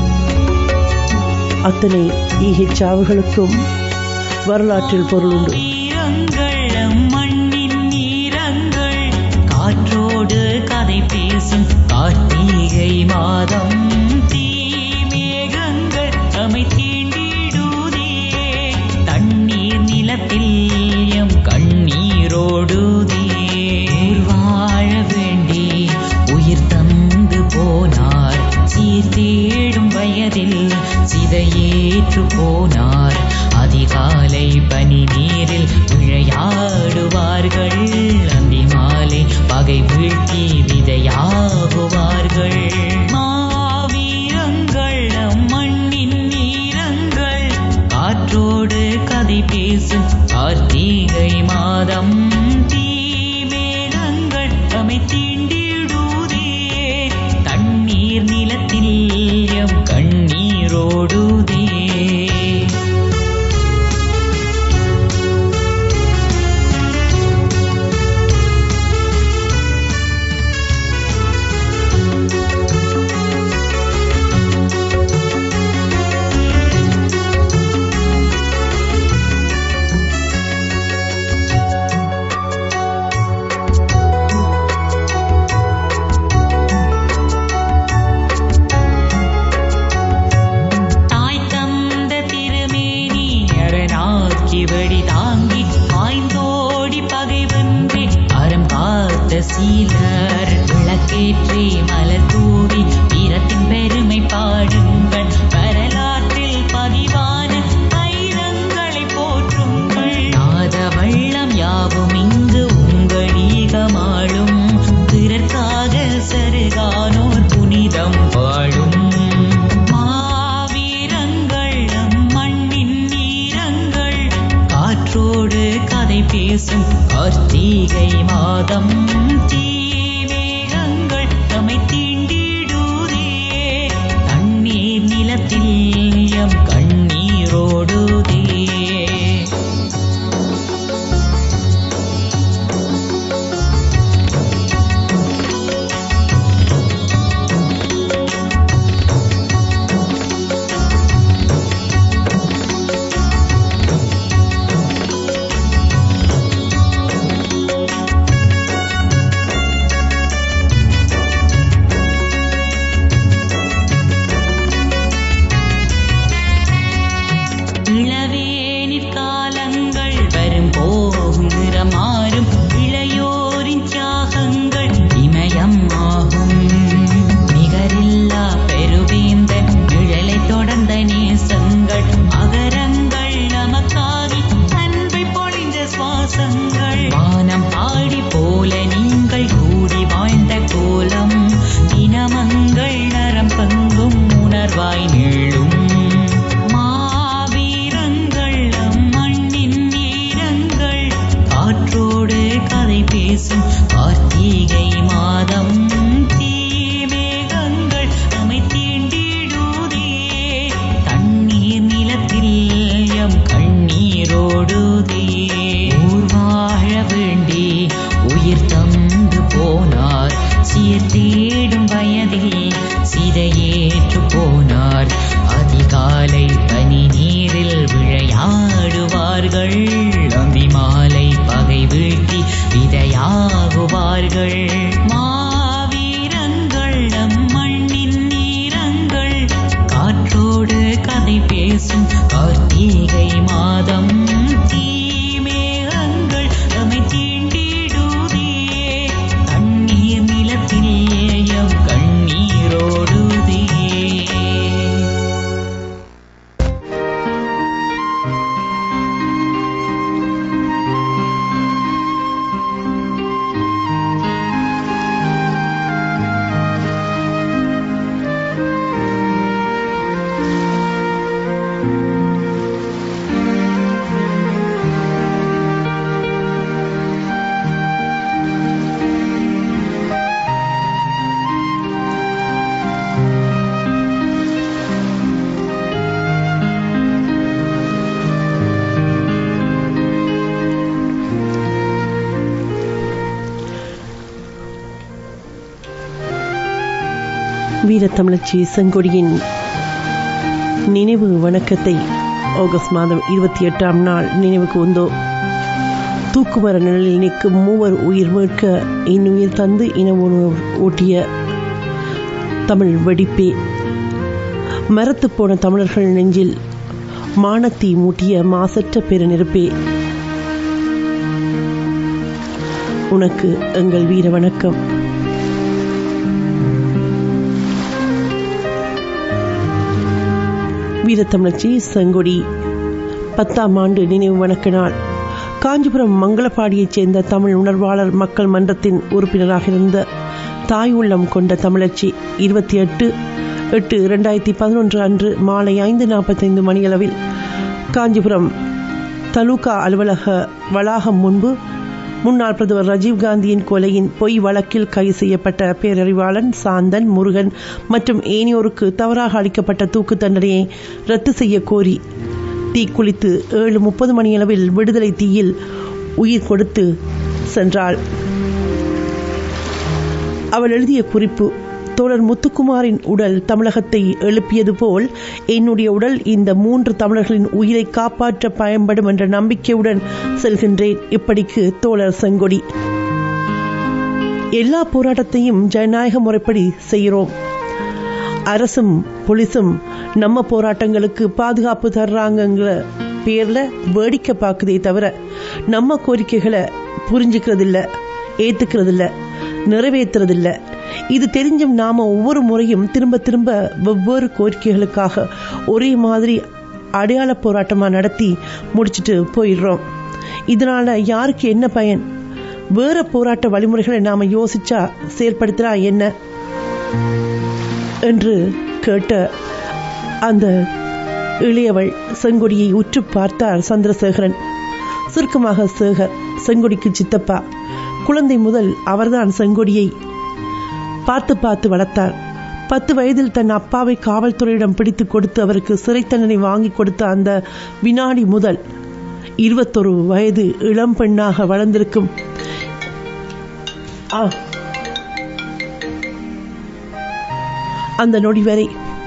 அத்தனை ஈகைச் சாவுகளுக்கும் வரலாற்றில் பொருள் உண்டு
வீரங்கள் மண்ணின் நீரங்கள் காற்றோடு கதை பேசும் கார்த்திகை மாதம் தீமேகங்கள் தமை தீண்டிடுதே தண்ணீர் நிலத்தில் எம் கண்ணீரோடுதே ஊர் வாழ வேண்டி உயிர் தந்து போனார் சீர் தேடும் வயதில் சிதையேற்று போனார் அதிகாலை பனி நீரில் விளையாடுவார்கள் அந்தி மாலை பகை வீழ்த்தி விதையாகுவார்கள் மாவீரங்கள் நம் மண்ணின் நீரங்கள் காற்றோடு கதை பேசும் கார்த்திகை மாதம் தீமேகங்கள் தமை தீண்டிடுதே தண்ணீர் நிலத்தில் எம் கண்ணீரோடுதே தாய் தந்த திருமேனி அரணாக்கி வடி தாங்கி பாய்ந்தோடி பகை வென்றி அறம் காத்த சீலர் விளக்கேற்றி மலர் தூவி வீரத்தின் பெருமை பாடுங்கள் வரலாற்றில் பதிவான தைரங்களை போற்றுங்கள் நாத வள்ளம் யாவும் இங்கு உங்கள் ஈகமாளும் பிறர்க்காக சருகானோர் புனிதம் வாழும் மாவீரங்கள் நம் மண்ணின் நீரங்கள் காற்றோடு கதை பேசும் கார்த்திகை மாதம் தீமேகங்கள் தமை தீண்டிடுதே தண்ணீர் நிலத்தில் எம் கண்ணீரோடுதே இளவேனிற் காலங்கள் வரும் போகிற மாறும் இளையோரின் தியாகங்கள் இமயம் ஆகும் நிகரில்லா பெருவேந்த நிழலை தொடர்ந்த நேசங்கள் அகரங்கள் நமக்காகி அன்பை பொழிந்த சுவாசங்கள் வானம் பாடி போல நீங்கள் கூடி வாழ்ந்த கோலம் தினமங்கள் நரம் பங்கும் உணர்வாய் நீளும் மாவீரங்கள் நம் மண்ணின் நீரங்கள் காற்றோடு கதை பேசும் கார்த்திகை மாதம் தீமேகங்கள் நம்மை தீண்டிடுதே தண்ணீர் நிலத்தில் எம் கண்ணீரோடுதே ஊர் வாழ வேண்டி உயிர் தந்து போனார் சீர் தேடும் வயதில் சிதையேற்று போனார் அதிகாலை பனி நீரில் விளையாடுவார்கள் அந்தி மாலை பகை வீழ்த்தி விதையாகுவார்கள் மாவீரங்கள் நம் மண்ணின் நீரங்கள் காற்றோடு கதை பேசும் கார்த்திகை மாதம் தீமேகங்கள் நம்மை தீண்டிடுதே தண்ணீர் நிலத்தில் எம் கண்ணீரோடுதே
வீரத்தமிழச்சி செங்கொடியின் நினைவு வணக்கத்தை ஆகஸ்ட் மாதம் இருபத்தி எட்டாம் நாள் நினைவுக்கு வந்தோ தூக்குமர நிழலில் நிற்கும் மூவர் உயிர் மீட்க இன்னுயிர் தந்து இன உணவு ஊட்டிய தமிழ் வெடிப்பே மரத்து போன தமிழர்கள் நெஞ்சில் மானத்தீ மூட்டிய மாசற்ற பெருநெருப்பே உனக்கு எங்கள் வீர வணக்கம் வீரத்தமிழச்சி செங்கொடி பத்தாம் ஆண்டு நினைவு வணக்க நாள் காஞ்சிபுரம் மங்களப்பாடியைச் சேர்ந்த தமிழ் உணர்வாளர் மக்கள் மன்றத்தின் உறுப்பினராக இருந்த தாய் உள்ளம் கொண்ட தமிழச்சி இருபத்தி எட்டு எட்டு இரண்டாயிரத்தி பதினொன்று அன்று மாலை ஐந்து நாற்பத்தைந்து மணியளவில் காஞ்சிபுரம் தலூகா அலுவலக வளாகம் முன்பு முன்னாள் பிரதமர் ராஜீவ்காந்தியின் கொலையின் பொய் வழக்கில் கைது செய்யப்பட்ட பேரறிவாளன் சாந்தன் முருகன் மற்றும் ஏனியோருக்கு தவறாக அளிக்கப்பட்ட தூக்கு தண்டனையை ரத்து செய்ய கோரி தீக்குளித்து ஏழு முப்பது மணியளவில் விடுதலை தீயில் உயிர் கொடுத்து சென்றாள் அவள் எழுதிய குறிப்பு தோழர் முத்துக்குமாரின் உடல் தமிழகத்தை எழுப்பியது போல் என்னுடைய உடல் இந்த மூன்று தமிழர்களின் உயிரை காப்பாற்ற பயன்படும் என்ற நம்பிக்கையுடன் செல்கின்றேன் இப்படிக்கு தோழர் செங்கொடி எல்லா போராட்டத்தையும் ஜனநாயக முறைப்படி செய்கிறோம் அரசும் போலீஸும் நம்ம போராட்டங்களுக்கு பாதுகாப்பு தர்றாங்கங்கிற பேர்ல வேடிக்கை பார்க்குதே தவிர நம்ம கோரிக்கைகளை புரிஞ்சுக்கிறதில்ல ஏத்துக்கிறதில்ல நிறைவேற்றுறதில்ல இது தெரிஞ்சும் நாம ஒவ்வொரு முறையும் திரும்ப திரும்ப வெவ்வேறு கோரிக்கைகளுக்காக ஒரே மாதிரி அடையாள போராட்டமா நடத்தி முடிச்சுட்டு போயிடுறோம் இதனால யாருக்கு என்ன பயன் வேற போராட்ட வழிமுறைகளை நாம யோசிச்சா செயல்படுத்தினா என்ன என்று கேட்ட அந்த இளையவள் செங்கொடியை உற்று பார்த்தார் சந்திரசேகரன் சுருக்கமாக சேகர் செங்கொடிக்கு சித்தப்பா குழந்தை முதல் அவர்தான் செங்கொடியை பார்த்து பார்த்து வளர்த்தார் பத்து வயதில் தன் அப்பாவை காவல்துறையிடம் பிடித்து கொடுத்து அவருக்கு சிறை தண்டனை வாங்கி கொடுத்த அந்த வினாடி முதல் இருபத்தொரு வயது இளம் பெண்ணாக வளர்ந்திருக்கும் ஆ அந்த நொடி வரை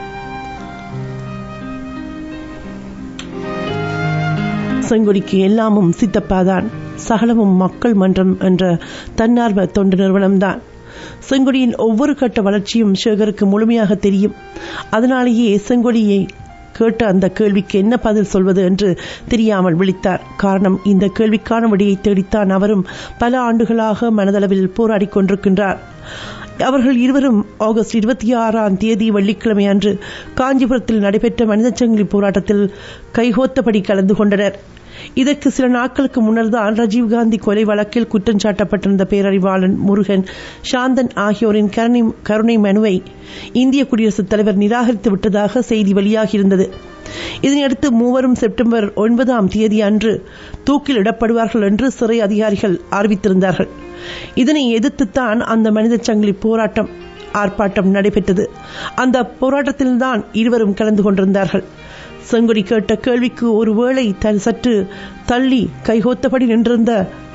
செங்கொடிக்கு எல்லாமும் சித்தப்பாதான் சகலமும் மக்கள் மன்றம் என்ற தன்னார்வ தொண்டு நிறுவனம்தான் செங்கொடியின் ஒவ்வொரு கட்ட வளர்ச்சியும் சேகருக்கு முழுமையாக தெரியும் அதனாலேயே செங்கொடியை கேட்ட அந்த கேள்விக்கு என்ன பதில் சொல்வது என்று தெரியாமல் விழித்தார் காரணம் இந்த கேள்விக்கான விடையை தேடித்தான் அவரும் பல ஆண்டுகளாக மனதளவில் போராடி கொண்டிருக்கின்றார் அவர்கள் இருவரும் ஆகஸ்ட் இருபத்தி ஆறாம் தேதி வெள்ளிக்கிழமை அன்று காஞ்சிபுரத்தில் நடைபெற்ற மனிதச்சங்கிலி போராட்டத்தில் கைகோத்தபடி கலந்து கொண்டனர் இதற்கு சில நாட்களுக்கு முன்னர் தான் ராஜீவ்காந்தி கொலை வழக்கில் குற்றம் சாட்டப்பட்டிருந்த பேரறிவாளன் முருகன் சாந்தன் ஆகியோரின் கருணை கருணை மனுவை இந்திய குடியரசுத் தலைவர் நிராகரித்து விட்டதாக செய்தி வெளியாகியிருந்தது இதனையடுத்து மூவரும் செப்டம்பர் ஒன்பதாம் தேதி அன்று தூக்கில் இடப்படுவார்கள் என்று சிறை அதிகாரிகள் அறிவித்திருந்தார்கள் இதனை எதிர்த்துத்தான் அந்த மனித சங்கிலி போராட்டம் ஆர்ப்பாட்டம் நடைபெற்றது அந்த போராட்டத்தில்தான் இருவரும் கலந்து கொண்டிருந்தார்கள் செங்கொடி கேட்ட கேள்விக்கு ஒருவேளை தன் சற்று தள்ளி கைகோத்தபடி நின்றிருந்த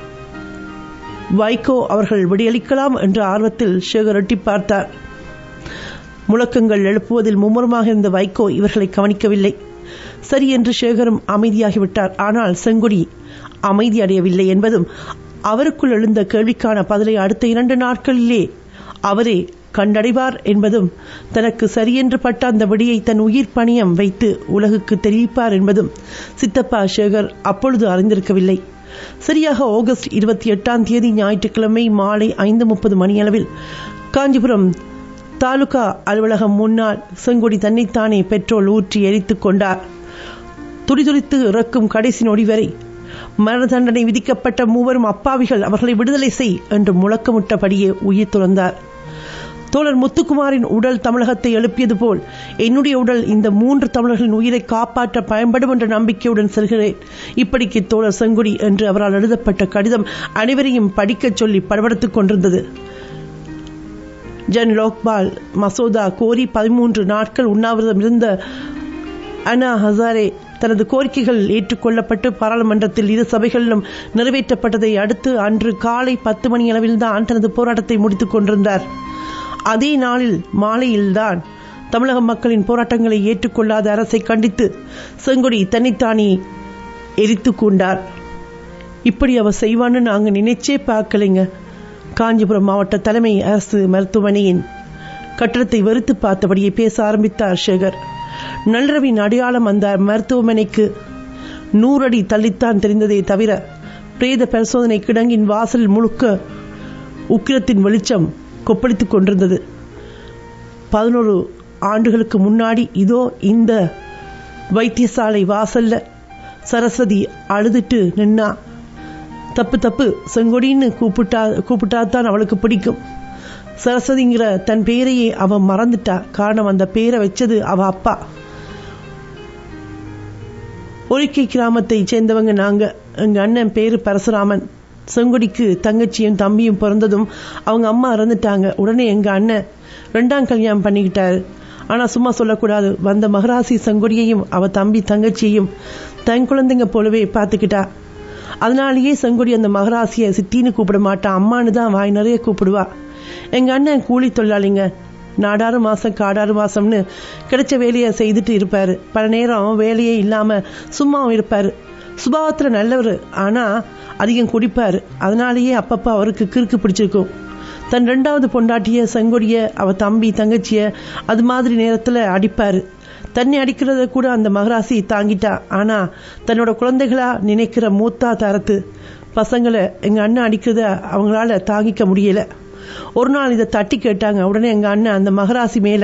வைகோ அவர்கள் விடியளிக்கலாம் என்ற ஆர்வத்தில் சேகர் எட்டி பார்த்தார் முழக்கங்கள் எழுப்புவதில் மும்முரமாக இருந்த வைகோ இவர்களை கவனிக்கவில்லை சரி என்று சேகரும் அமைதியாகிவிட்டார் ஆனால் செங்கொடி அமைதி அடையவில்லை என்பதும் அவருக்குள் எழுந்த கேள்விக்கான பதிலை அடுத்த இரண்டு நாட்களிலே அவரே கண்டடைவார் என்பதும் தனக்கு சரியென்று பட்ட அந்த விடியை தன் உயிர் பணியம் வைத்து உலகுக்கு தெரிவிப்பார் என்பதும் சித்தப்பா சேகர் அப்பொழுது அறிந்திருக்கவில்லை சரியாக ஆகஸ்ட் இருபத்தி எட்டாம் தேதி ஞாயிற்றுக்கிழமை மாலை ஐந்து முப்பது மணியளவில் காஞ்சிபுரம் தாலுகா அலுவலகம் முன்னால் செங்கொடி தன்னைத்தானே பெட்ரோல் ஊற்றி எரித்துக் கொண்டார் துடிதுடித்து இறக்கும் கடைசி நொடி வரை மரண தண்டனை விதிக்கப்பட்ட மூவரும் அப்பாவிகள் அவர்களை விடுதலை செய் என்று முழக்கமிட்டபடியே உயிர் துறந்தார் தோழர் முத்துக்குமாரின் உடல் தமிழகத்தை எழுப்பியது போல் என்னுடைய உடல் இந்த மூன்று தமிழர்களின் உயிரை காப்பாற்ற பயன்படும் என்ற நம்பிக்கையுடன் செல்கிறேன் இப்படிக்கு தோழர் செங்குடி என்று அவரால் எழுதப்பட்ட கடிதம் அனைவரையும் படிக்கச் சொல்லி படபடுத்துக் கொண்டிருந்தது ஜன் லோக்பால் மசோதா கோரி பதிமூன்று நாட்கள் உண்ணாவிரதம் இருந்த அனா ஹசாரே தனது கோரிக்கைகள் ஏற்றுக்கொள்ளப்பட்டு பாராளுமன்றத்தில் இரு சபைகளிலும் நிறைவேற்றப்பட்டதை அடுத்து அன்று காலை பத்து மணி அளவில்தான் தனது போராட்டத்தை முடித்துக் கொண்டிருந்தார் அதே நாளில் மாலையில்தான் தமிழக மக்களின் போராட்டங்களை ஏற்றுக்கொள்ளாத அரசை கண்டித்து செங்கொடி தன்னைத்தானே எரித்து கொண்டார் இப்படி அவ செய்வான்னு நாங்கள் நினைச்சே பார்க்கலைங்க காஞ்சிபுரம் மாவட்ட தலைமை அரசு மருத்துவமனையின் கட்டடத்தை வெறுத்து பார்த்தபடியே பேச ஆரம்பித்தார் சேகர் நல்ரவின் அடையாளம் அந்த மருத்துவமனைக்கு நூறடி தள்ளித்தான் தெரிந்ததே தவிர பிரேத பரிசோதனை கிடங்கின் வாசல் முழுக்க உக்கிரத்தின் வெளிச்சம் கொப்பளித்துக் கொண்டிருந்தது பதினோரு ஆண்டுகளுக்கு முன்னாடி இதோ இந்த வைத்தியசாலை வாசல்ல சரஸ்வதி அழுதுட்டு நின்னா தப்பு தப்பு செங்கொடின்னு கூப்பிட்டா கூப்பிட்டா தான் அவளுக்கு பிடிக்கும் சரஸ்வதிங்கிற தன் பேரையே அவ மறந்துட்டா காரணம் அந்த பேரை வச்சது அவ அப்பா ஒலிக்கை கிராமத்தை சேர்ந்தவங்க நாங்க எங்க அண்ணன் பேரு பரசுராமன் செங்கொடிக்கு தங்கச்சியும் தம்பியும் பிறந்ததும் அவங்க அம்மா இறந்துட்டாங்க உடனே எங்க அண்ணன் ரெண்டாம் கல்யாணம் பண்ணிக்கிட்டாரு ஆனா சும்மா சொல்லக்கூடாது வந்த மகராசி செங்கொடியையும் அவ தம்பி தங்கச்சியையும் தன் குழந்தைங்க போலவே பார்த்துக்கிட்டா அதனாலேயே செங்கொடி அந்த மகராசியை சித்தின்னு கூப்பிட மாட்டான் அம்மானு தான் வாய் நிறைய கூப்பிடுவா எங்க அண்ணன் கூலி தொழிலாளிங்க நாடாறு மாசம் காடாறு மாசம்னு கிடைச்ச வேலையை செய்துட்டு இருப்பாரு பல நேரம் வேலையே இல்லாம சும்மாவும் இருப்பாரு சுபாவத்துல நல்லவர் ஆனா அதிகம் குடிப்பாரு அதனாலேயே அப்பப்ப அவருக்கு கிறுக்கு பிடிச்சிருக்கும் தன் ரெண்டாவது பொண்டாட்டிய செங்கொடிய அவ தம்பி தங்கச்சிய அது மாதிரி நேரத்துல அடிப்பாரு தன்னை அடிக்கிறத கூட அந்த மகராசி தாங்கிட்டா ஆனா தன்னோட குழந்தைகளா நினைக்கிற மூத்தா தரத்து பசங்களை எங்க அண்ணன் அடிக்கிறத அவங்களால தாங்கிக்க முடியல ஒரு நாள் இதை தட்டி கேட்டாங்க உடனே எங்க அண்ணன் அந்த மகராசி மேல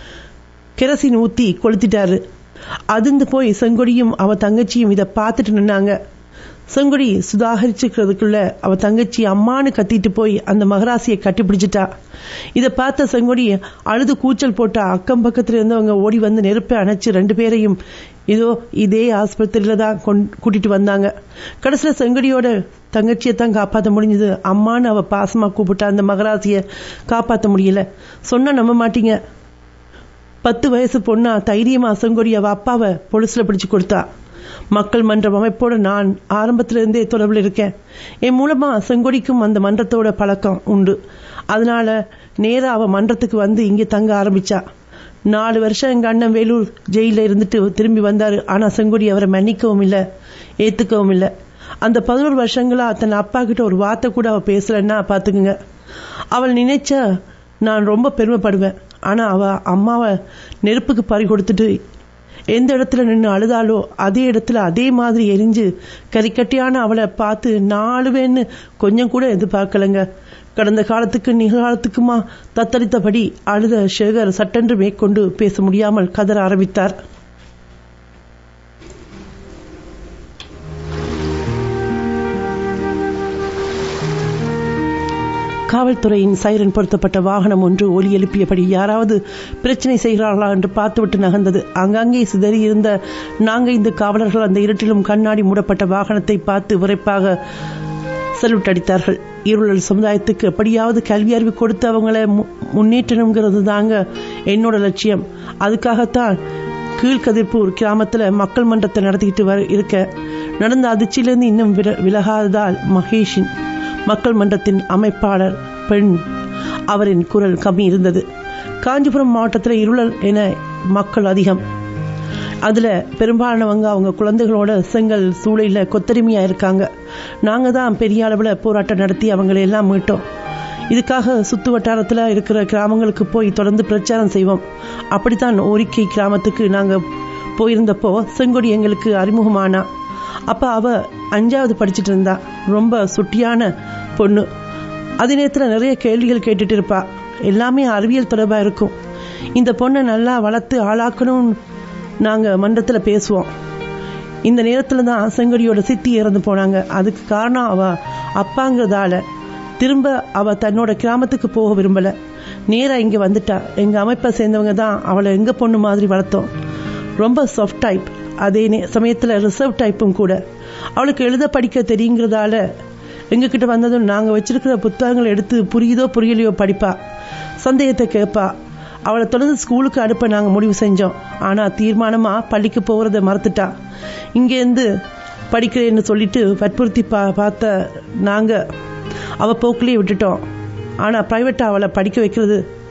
கெரசின் ஊத்தி கொளுத்திட்டாரு அதிர்ந்து போய் செங்கொடியும் அவ தங்கச்சியும் இதை பார்த்துட்டு நின்னாங்க செங்கொடி சுதாகரிச்சுக்கிறதுக்குள்ள அவ தங்கச்சி அம்மானு கத்திட்டு போய் அந்த மகராசியை கட்டிப்பிடிச்சிட்டா இதை பார்த்த செங்கொடி அழுது கூச்சல் போட்டா அக்கம் பக்கத்துல இருந்தவங்க ஓடி வந்து நெருப்பை அணைச்சு ரெண்டு பேரையும் இதோ இதே ஆஸ்பத்திரியில தான் கூட்டிட்டு வந்தாங்க கடைசியில செங்கடியோட தங்கச்சியை தான் காப்பாற்ற முடிஞ்சது அம்மான்னு அவ பாசமா கூப்பிட்டா அந்த மகராசிய காப்பாற்ற முடியல சொன்னா நம்ப மாட்டீங்க பத்து வயசு பொண்ணா தைரியமா செங்கொடி அவ அப்பாவை பொலிசுல பிடிச்சு கொடுத்தா மக்கள் மன்றம் அமைப்போட நான் ஆரம்பத்துல இருந்தே தொடர்பில் இருக்கேன் என் மூலமா செங்கொடிக்கும் அந்த மன்றத்தோட பழக்கம் உண்டு அதனால நேரா அவ மன்றத்துக்கு வந்து இங்கே தங்க ஆரம்பிச்சா நாலு வருஷம் எங்க அண்ணன் வேலூர் ஜெயில இருந்துட்டு திரும்பி வந்தாரு ஆனா செங்கொடி அவரை மன்னிக்கவும் இல்லை ஏத்துக்கவும் இல்லை அந்த பதினோரு வருஷங்களா தன் அப்பா கிட்ட ஒரு வார்த்தை கூட அவ பேசலன்னா பாத்துக்குங்க அவள் நினைச்ச நான் ரொம்ப பெருமைப்படுவேன் ஆனா அவ அம்மாவை நெருப்புக்கு பறி கொடுத்துட்டு எந்த இடத்துல நின்று அழுதாலோ அதே இடத்துல அதே மாதிரி எரிஞ்சு கரிக்கட்டியான அவளை பார்த்து நாளுவேன்னு கொஞ்சம் கூட எதிர்பார்க்கலங்க கடந்த காலத்துக்கு நிகழ்காலத்துக்குமா தத்தளித்தபடி அழுத சேகர் சட்டென்று மேற்கொண்டு பேச முடியாமல் கதற ஆரம்பித்தார் காவல்துறையின் சைரன் பொருத்தப்பட்ட வாகனம் ஒன்று ஒலி எழுப்பியபடி யாராவது பிரச்சனை செய்கிறார்களா என்று பார்த்துவிட்டு நகர்ந்தது அங்கங்கே சிதறி இருந்த நான்கைந்து காவலர்கள் அந்த இருட்டிலும் கண்ணாடி மூடப்பட்ட வாகனத்தை பார்த்து விரைப்பாக சல்யூட் அடித்தார்கள் இருளல் சமுதாயத்துக்கு எப்படியாவது கல்வி அறிவு கொடுத்து அவங்கள முன்னேற்றணுங்கிறது தாங்க என்னோட லட்சியம் அதுக்காகத்தான் கீழ்கதிர்பூர் கிராமத்துல மக்கள் மன்றத்தை நடத்திக்கிட்டு வர இருக்க நடந்த அதிர்ச்சியிலிருந்து இன்னும் விலகாததால் மகேஷின் மக்கள் மன்றத்தின் அமைப்பாளர் பெண் அவரின் குரல் கம்மி இருந்தது காஞ்சிபுரம் மாவட்டத்தில் இருளல் என மக்கள் அதிகம் அதுல பெரும்பாலானவங்க அவங்க குழந்தைகளோட செங்கல் சூளையில கொத்தடிமையா இருக்காங்க நாங்க தான் பெரிய அளவுல போராட்டம் நடத்தி அவங்களை எல்லாம் மீட்டோம் இதுக்காக சுத்து வட்டாரத்துல இருக்கிற கிராமங்களுக்கு போய் தொடர்ந்து பிரச்சாரம் செய்வோம் அப்படித்தான் ஓரிக்கை கிராமத்துக்கு நாங்க போயிருந்தப்போ செங்கொடி எங்களுக்கு அறிமுகமானா அப்ப அவ அஞ்சாவது படிச்சுட்டு இருந்தா ரொம்ப சுட்டியான பொண்ணு அதே நேரத்துல நிறைய கேள்விகள் கேட்டுட்டு இருப்பா எல்லாமே அறிவியல் தொடர்பா இருக்கும் இந்த பொண்ணை நல்லா வளர்த்து ஆளாக்கணும் நாங்க மன்றத்துல பேசுவோம் இந்த நேரத்துல தான் செங்கடியோட சித்தி இறந்து போனாங்க அதுக்கு காரணம் அவ அப்பாங்கிறதால திரும்ப அவ தன்னோட கிராமத்துக்கு போக விரும்பல நேரா இங்க வந்துட்டா எங்க அமைப்பை சேர்ந்தவங்க தான் அவளை எங்க பொண்ணு மாதிரி வளர்த்தோம் ரொம்ப சாஃப்ட் டைப் அதே சமயத்துல ரிசர்வ் டைப்பும் கூட அவளுக்கு எழுத படிக்க தெரியுங்கிறதால எங்ககிட்ட வந்ததும் நாங்க வச்சிருக்கிற புத்தகங்களை எடுத்து புரியுதோ புரியலையோ படிப்பா சந்தேகத்தை கேட்பா அவளை தொடர்ந்து ஸ்கூலுக்கு அனுப்ப நாங்க முடிவு செஞ்சோம் ஆனா தீர்மானமா பள்ளிக்கு போறத மறுத்துட்டா இங்கேருந்து படிக்கிறேன்னு சொல்லிட்டு வற்புறுத்தி பா பார்த்த நாங்க அவ போக்கிலேயே விட்டுட்டோம் ஆனா பிரைவேட்டா அவளை படிக்க வைக்கிறது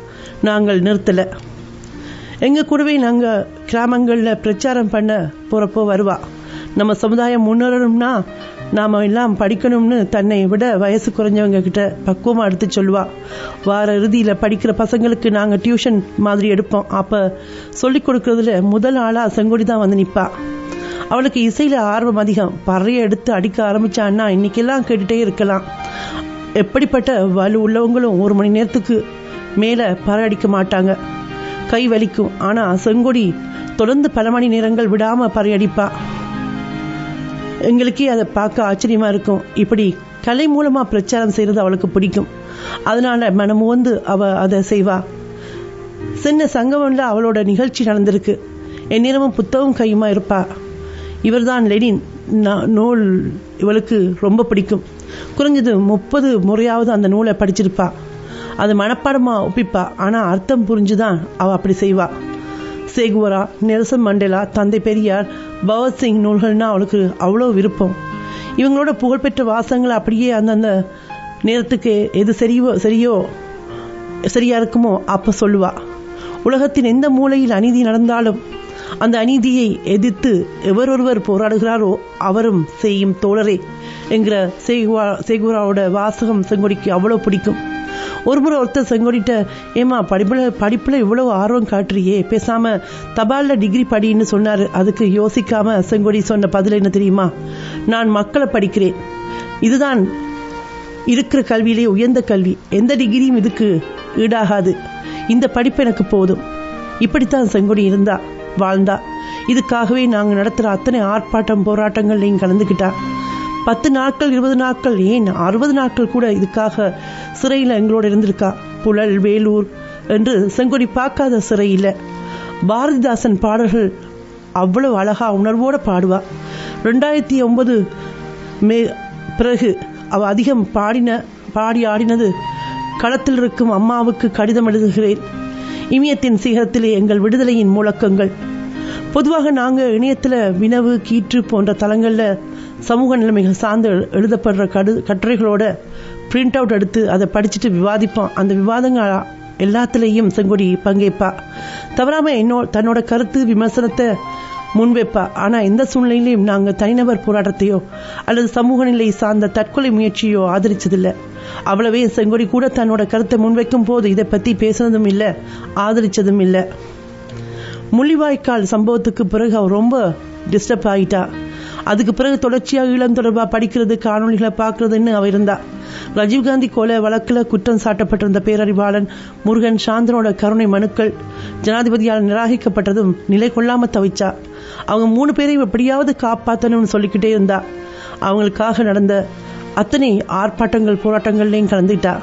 நாங்கள் நிறுத்தலை எங்கள் கூடவே நாங்கள் கிராமங்களில் பிரச்சாரம் பண்ண போகிறப்போ வருவா நம்ம சமுதாயம் முன்னேறணும்னா நாம் எல்லாம் படிக்கணும்னு தன்னை விட வயசு குறைஞ்சவங்க கிட்ட பக்குவமாக எடுத்து சொல்லுவா வார இறுதியில் படிக்கிற பசங்களுக்கு நாங்கள் டியூஷன் மாதிரி எடுப்போம் அப்போ சொல்லிக் கொடுக்கறதுல முதல் ஆளாக செங்கோடி தான் வந்து நிற்பா அவளுக்கு இசையில் ஆர்வம் அதிகம் பறைய எடுத்து அடிக்க ஆரம்பிச்சான்னா இன்னைக்கெல்லாம் கேட்டுட்டே இருக்கலாம் எப்படிப்பட்ட வலு உள்ளவங்களும் ஒரு மணி நேரத்துக்கு மேலே பறை அடிக்க மாட்டாங்க கை வலிக்கும் ஆனால் செங்கொடி தொடர்ந்து பல மணி நேரங்கள் விடாமல் பறை அடிப்பா எங்களுக்கே அதை பார்க்க ஆச்சரியமா இருக்கும் இப்படி கலை மூலமா பிரச்சாரம் செய்யறது அவளுக்கு பிடிக்கும் அதனால மனமு வந்து அவ அதை செய்வா சின்ன சங்கமம்ல அவளோட நிகழ்ச்சி நடந்திருக்கு எந்நேரமும் புத்தகம் கையுமா இருப்பா இவர்தான் லெனின் நா- நூல் இவளுக்கு ரொம்ப பிடிக்கும் குறைஞ்சது முப்பது முறையாவது அந்த நூலை படிச்சிருப்பா அது மனப்பாடமா ஒப்பிப்பா ஆனா அர்த்தம் புரிஞ்சுதான் அவ அப்படி செய்வா சேகுவரா நெல்சன் மண்டேலா தந்தை பெரியார் பகவத் சிங் நூல்கள்னா அவளுக்கு அவ்வளோ விருப்பம் இவங்களோட புகழ்பெற்ற வாசகங்களை அப்படியே அந்தந்த நேரத்துக்கு எது சரியோ சரியோ சரியா இருக்குமோ அப்ப சொல்லுவா உலகத்தின் எந்த மூலையில் அநீதி நடந்தாலும் அந்த அநீதியை எதிர்த்து எவரொருவர் போராடுகிறாரோ அவரும் செய்யும் தோழரே என்கிற சேகுவா சேகுவராவோட வாசகம் செங்கொடிக்கு அவ்வளோ பிடிக்கும் ஒரு முறை ஒருத்தர் செங்கோடிட்ட ஏமா படிப்புல படிப்புல இவ்வளவு ஆர்வம் காட்டுறியே பேசாம தபால்ல டிகிரி படின்னு சொன்னாரு அதுக்கு யோசிக்காம செங்கோடி சொன்ன பதில் என்ன தெரியுமா நான் மக்களை படிக்கிறேன் இதுதான் இருக்கிற கல்வியிலே உயர்ந்த கல்வி எந்த டிகிரியும் இதுக்கு ஈடாகாது இந்த படிப்பு எனக்கு போதும் இப்படித்தான் செங்கொடி இருந்தா வாழ்ந்தா இதுக்காகவே நாங்கள் நடத்துகிற அத்தனை ஆர்ப்பாட்டம் போராட்டங்கள்லையும் கலந்துக்கிட்டா பத்து நாட்கள் இருபது நாட்கள் ஏன் அறுபது நாட்கள் கூட இதுக்காக சிறையில் எங்களோட இருந்திருக்கா புழல் வேலூர் என்று செங்கொடி பார்க்காத சிறை இல்லை பாரதிதாசன் பாடல்கள் அவ்வளவு அழகா உணர்வோட பாடுவா ரெண்டாயிரத்தி ஒன்பது மே பிறகு அவ அதிகம் பாடின பாடி ஆடினது களத்தில் இருக்கும் அம்மாவுக்கு கடிதம் எழுதுகிறேன் இமயத்தின் சிகரத்திலே எங்கள் விடுதலையின் முழக்கங்கள் பொதுவாக நாங்கள் இணையத்தில் வினவு கீற்று போன்ற தளங்களில் சமூக நிலைமைகள் சார்ந்து எழு- எழுதப்படுற கடு கட்டுரைகளோட பிரிண்ட் அவுட் எடுத்து அதை படிச்சுட்டு விவாதிப்போம் அந்த விவாதங்கள் எல்லாத்துலேயும் செங்கொடி பங்கேற்பா தவறாம என்னோ தன்னோட கருத்து விமர்சனத்தை முன்வைப்பா ஆனா எந்த சூழ்நிலையிலும் நாங்க தனிநபர் போராட்டத்தையோ அல்லது சமூக நிலை சார்ந்த தற்கொலை முயற்சியோ ஆதரிச்சதில்லை அவ்வளவே செங்கொடி கூட தன்னோட கருத்தை முன்வைக்கும் போது இதை பத்தி பேசுனதும் இல்லை ஆதரிச்சதும் இல்லை முள்ளிவாய்க்கால் சம்பவத்துக்கு பிறகு அவர் ரொம்ப டிஸ்டர்ப் ஆகிட்டா அதுக்கு பிறகு தொடர்ச்சியாக ஈழம் தொடர்பா படிக்கிறது காணொளிகளை பார்க்கறதுன்னு அவ இருந்தா ராஜீவ்காந்தி கொலை வழக்குல குற்றம் சாட்டப்பட்டிருந்த பேரறிவாளன் முருகன் சாந்தனோட கருணை மனுக்கள் ஜனாதிபதியால் நிராகரிக்கப்பட்டதும் நிலை கொள்ளாம தவிச்சா அவங்க மூணு பேரையும் எப்படியாவது காப்பாத்தணும்னு சொல்லிக்கிட்டே இருந்தா அவங்களுக்காக நடந்த அத்தனை ஆர்ப்பாட்டங்கள் போராட்டங்கள்லையும் கலந்துக்கிட்டா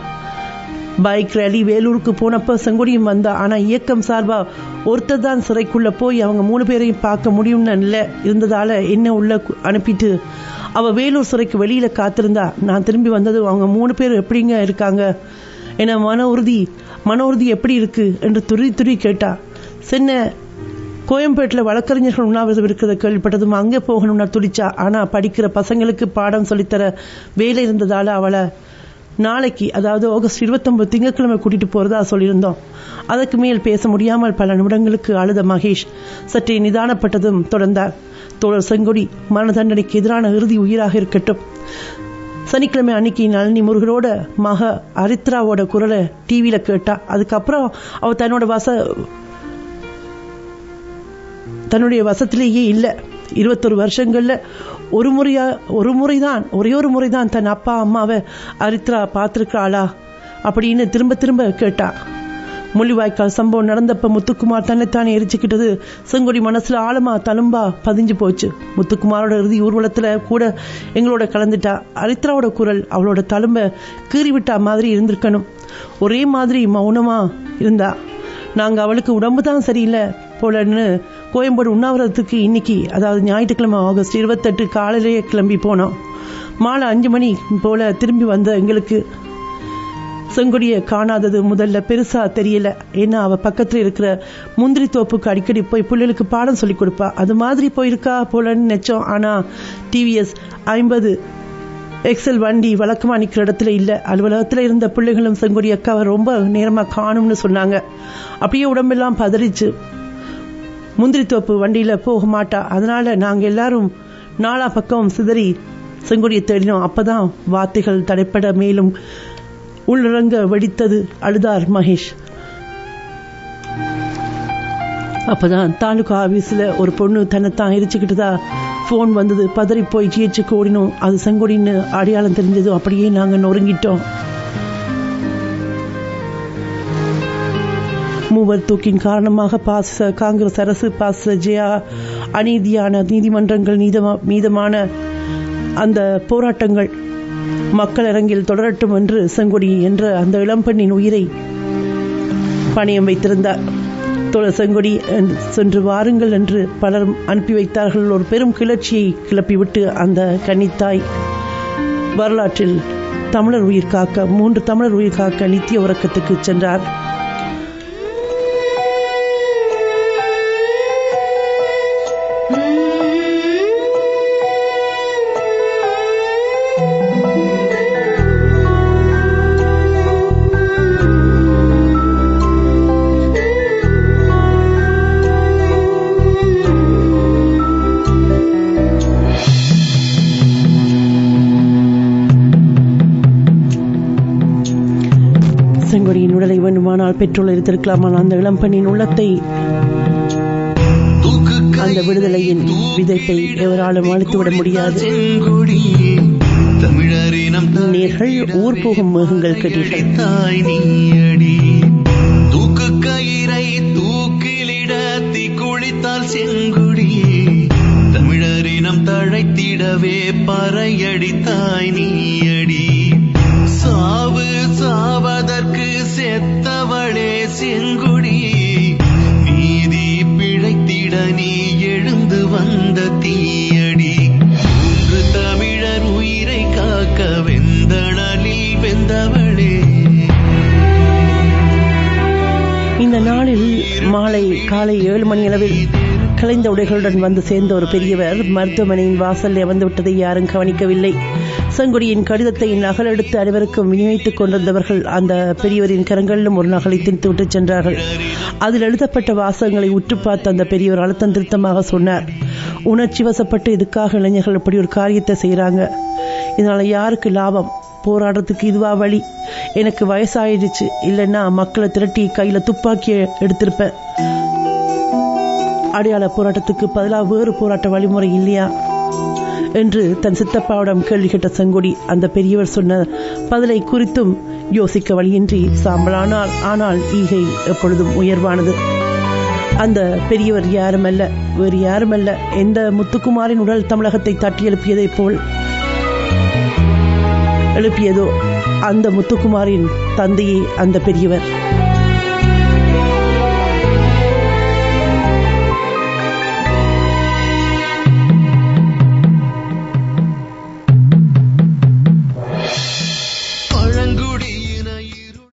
பைக் ரேலி வேலூருக்கு போனப்ப செங்கொடியும் வந்தா ஆனா இயக்கம் சார்பா ஒருத்தர் தான் சிறைக்குள்ள போய் அவங்க மூணு பேரையும் பார்க்க முடியும்னு இல்லை இருந்ததால என்ன உள்ள கு- அனுப்பிட்டு அவ வேலூர் சிறைக்கு வெளியில காத்திருந்தா நான் திரும்பி வந்ததும் அவங்க மூணு பேர் எப்படிங்க இருக்காங்க என மன உறுதி மன உறுதி எப்படி இருக்கு என்று துரி துரி கேட்டா சின்ன கோயம்பேட்டில் வழக்கறிஞர்கள் உண்ணாவிரதம் இருக்கிறத கேள்விப்பட்டதும் அங்கே போகணும்னா துடிச்சா ஆனா படிக்கிற பசங்களுக்கு பாடம் சொல்லித்தர வேலை இருந்ததால அவளை நாளைக்கு அதாவது ஆகஸ்ட் இருபத்தொன்பது திங்கட்கிழமை கூட்டிட்டு போறதா சொல்லியிருந்தோம் அதற்கு மேல் பேச முடியாமல் பல நிமிடங்களுக்கு அழுத மகேஷ் சற்றே நிதானப்பட்டதும் தொடர்ந்தார் தோழர் செங்கொடி மரண தண்டனைக்கு எதிரான இறுதி உயிராக இருக்கட்டும் சனிக்கிழமை அன்னைக்கு நளினி முருகனோட மக அரித்ராவோட குரலை டிவியில கேட்டா அதுக்கப்புறம் அவ தன்னோட வச தன்னுடைய வசத்திலேயே இல்லை இருபத்தொரு வருஷங்கள்ல ஒரு முறையா ஒரு முறைதான் ஒரே ஒரு முறைதான் தன் அப்பா அம்மாவை அரித்ரா பார்த்திருக்காளா அப்படின்னு திரும்ப திரும்ப கேட்டா முள்ளிவாய்க்கால் சம்பவம் நடந்தப்ப முத்துக்குமார் தன்னைத்தானே எரிச்சுக்கிட்டது செங்கொடி மனசுல ஆழமா தழும்பா பதிஞ்சு போச்சு முத்துக்குமாரோட இறுதி ஊர்வலத்துல கூட எங்களோட கலந்துட்டா அரித்ராவோட குரல் அவளோட தழும்ப கீறி விட்டா மாதிரி இருந்திருக்கணும் ஒரே மாதிரி மௌனமா இருந்தா நாங்க அவளுக்கு உடம்பு தான் சரியில்லை போலன்னு கோயம்பேடு உண்ணாவிரதத்துக்கு இன்னைக்கு அதாவது ஞாயிற்றுக்கிழமை ஆகஸ்ட் இருபத்தெட்டு காலையிலேயே கிளம்பி போனோம் மாலை அஞ்சு மணி போல திரும்பி வந்த எங்களுக்கு செங்கொடியை காணாதது முதல்ல பெருசா தெரியல ஏன்னா அவ பக்கத்துல இருக்கிற முந்திரி தோப்புக்கு அடிக்கடி போய் பிள்ளைகளுக்கு பாடம் சொல்லி கொடுப்பா அது மாதிரி போயிருக்கா போலன்னு நினைச்சோம் ஆனா டிவிஎஸ் ஐம்பது எக்ஸல் வண்டி வழக்கமா நிக்கிற இடத்துல இல்ல அலுவலகத்துல இருந்த பிள்ளைகளும் செங்கொடி அக்காவை ரொம்ப நேரமா காணும்னு சொன்னாங்க அப்படியே உடம்பெல்லாம் பதறிச்சு முந்திரி தோப்பு வண்டியில போக மாட்டா அதனால நாங்க எல்லாரும் நாலா பக்கம் சிதறி செங்கொடியை தேடினோம் அப்பதான் வார்த்தைகள் தடைப்பட மேலும் உள்ளிறங்க வெடித்தது அழுதார் மகேஷ் அப்பதான் தாலுகா ஆபீஸ்ல ஒரு பொண்ணு தன்னைத்தான் எரிச்சுக்கிட்டுதா ஃபோன் வந்தது பதறி போய் ஜிஹெச்சுக்கு ஓடினோம் அது செங்கொடின்னு அடையாளம் தெரிஞ்சதும் அப்படியே நாங்க நொறுங்கிட்டோம் மூவர் தூக்கின் காரணமாக பாச காங்கிரஸ் அரசு பாச ஜெயா அநீதியான நீதிமன்றங்கள் நீதமா மீதமான அந்த போராட்டங்கள் மக்கள் அரங்கில் தொடரட்டும் என்று செங்கொடி என்ற அந்த இளம்பெண்ணின் உயிரை பணியம் வைத்திருந்தார் தோழர் செங்கொடி என்று சென்று வாருங்கள் என்று பலரும் அனுப்பி வைத்தார்கள் ஒரு பெரும் கிளர்ச்சியை கிளப்பிவிட்டு அந்த கன்னித்தாய் வரலாற்றில் தமிழர் உயிர் காக்க மூன்று தமிழர் உயிர் காக்க நித்திய உறக்கத்துக்கு சென்றார் செங்கொடியின் உடலை வேண்டுமானால் பெட்ரோல் எரித்திருக்கலாமான் அந்த இளம்பெண்ணின் உள்ளத்தை அந்த விடுதலையின் விதைப்பை எவராலும் அழித்துவிட முடியாது
செங்கொடி தமிழரினம்
நேர்கள் ஊர் போகும் மேகங்கள் கேட்டீர்கள்
தாய் நீயடி தூக்கு கயிறை தூக்கிலிட தீ குளித்தால் செங்குடி தமிழரினம் தழைத்திடவே பறையடி தாய் நீயடி சாவு சாவதற்கு செத்தவளே செங்குடி நீதி பிழைத்திட நீ எழுந்து வந்த தீயடி மூன்று தமிழர் உயிரை காக்க வெந்தணலில் வெந்தவளே
இந்த நாளில் மாலை காலை ஏழு மணி அளவில் கலைந்த உடைகளுடன் வந்து சேர்ந்த ஒரு பெரியவர் மருத்துவமனையின் வாசலில் வந்து விட்டதை யாரும் கவனிக்கவில்லை செங்கொடியின் கடிதத்தை நகலெடுத்து அனைவருக்கும் விநியோகித்துக் கொண்டிருந்தவர்கள் அந்த பெரியவரின் கரங்களிலும் ஒரு நகலை திணித்து விட்டு சென்றார்கள் அதில் எழுதப்பட்ட வாசகங்களை உற்று பார்த்த அந்த பெரியவர் அழுத்தம் திருத்தமாக சொன்னார் உணர்ச்சி வசப்பட்டு இதுக்காக இளைஞர்கள் இப்படி ஒரு காரியத்தை செய்கிறாங்க இதனால யாருக்கு லாபம் போராடுறதுக்கு இதுவா வழி எனக்கு வயசாயிடுச்சு இல்லைன்னா மக்களை திரட்டி கையில துப்பாக்கியை எடுத்திருப்பேன் அடையாள போராட்டத்துக்கு பதிலாக வேறு போராட்ட வழிமுறை இல்லையா என்று தன் சித்தப்பாவிடம் கேள்வி கேட்ட செங்கொடி அந்த பெரியவர் சொன்ன பதிலை குறித்தும் யோசிக்க வழியின்றி சாம்பலானால் ஆனால் ஈகை எப்பொழுதும் உயர்வானது அந்த பெரியவர் யாருமல்ல வேறு யாருமல்ல எந்த முத்துக்குமாரின் உடல் தமிழகத்தை தட்டி எழுப்பியதைப் போல் எழுப்பியதோ அந்த முத்துக்குமாரின் தந்தையே அந்த பெரியவர்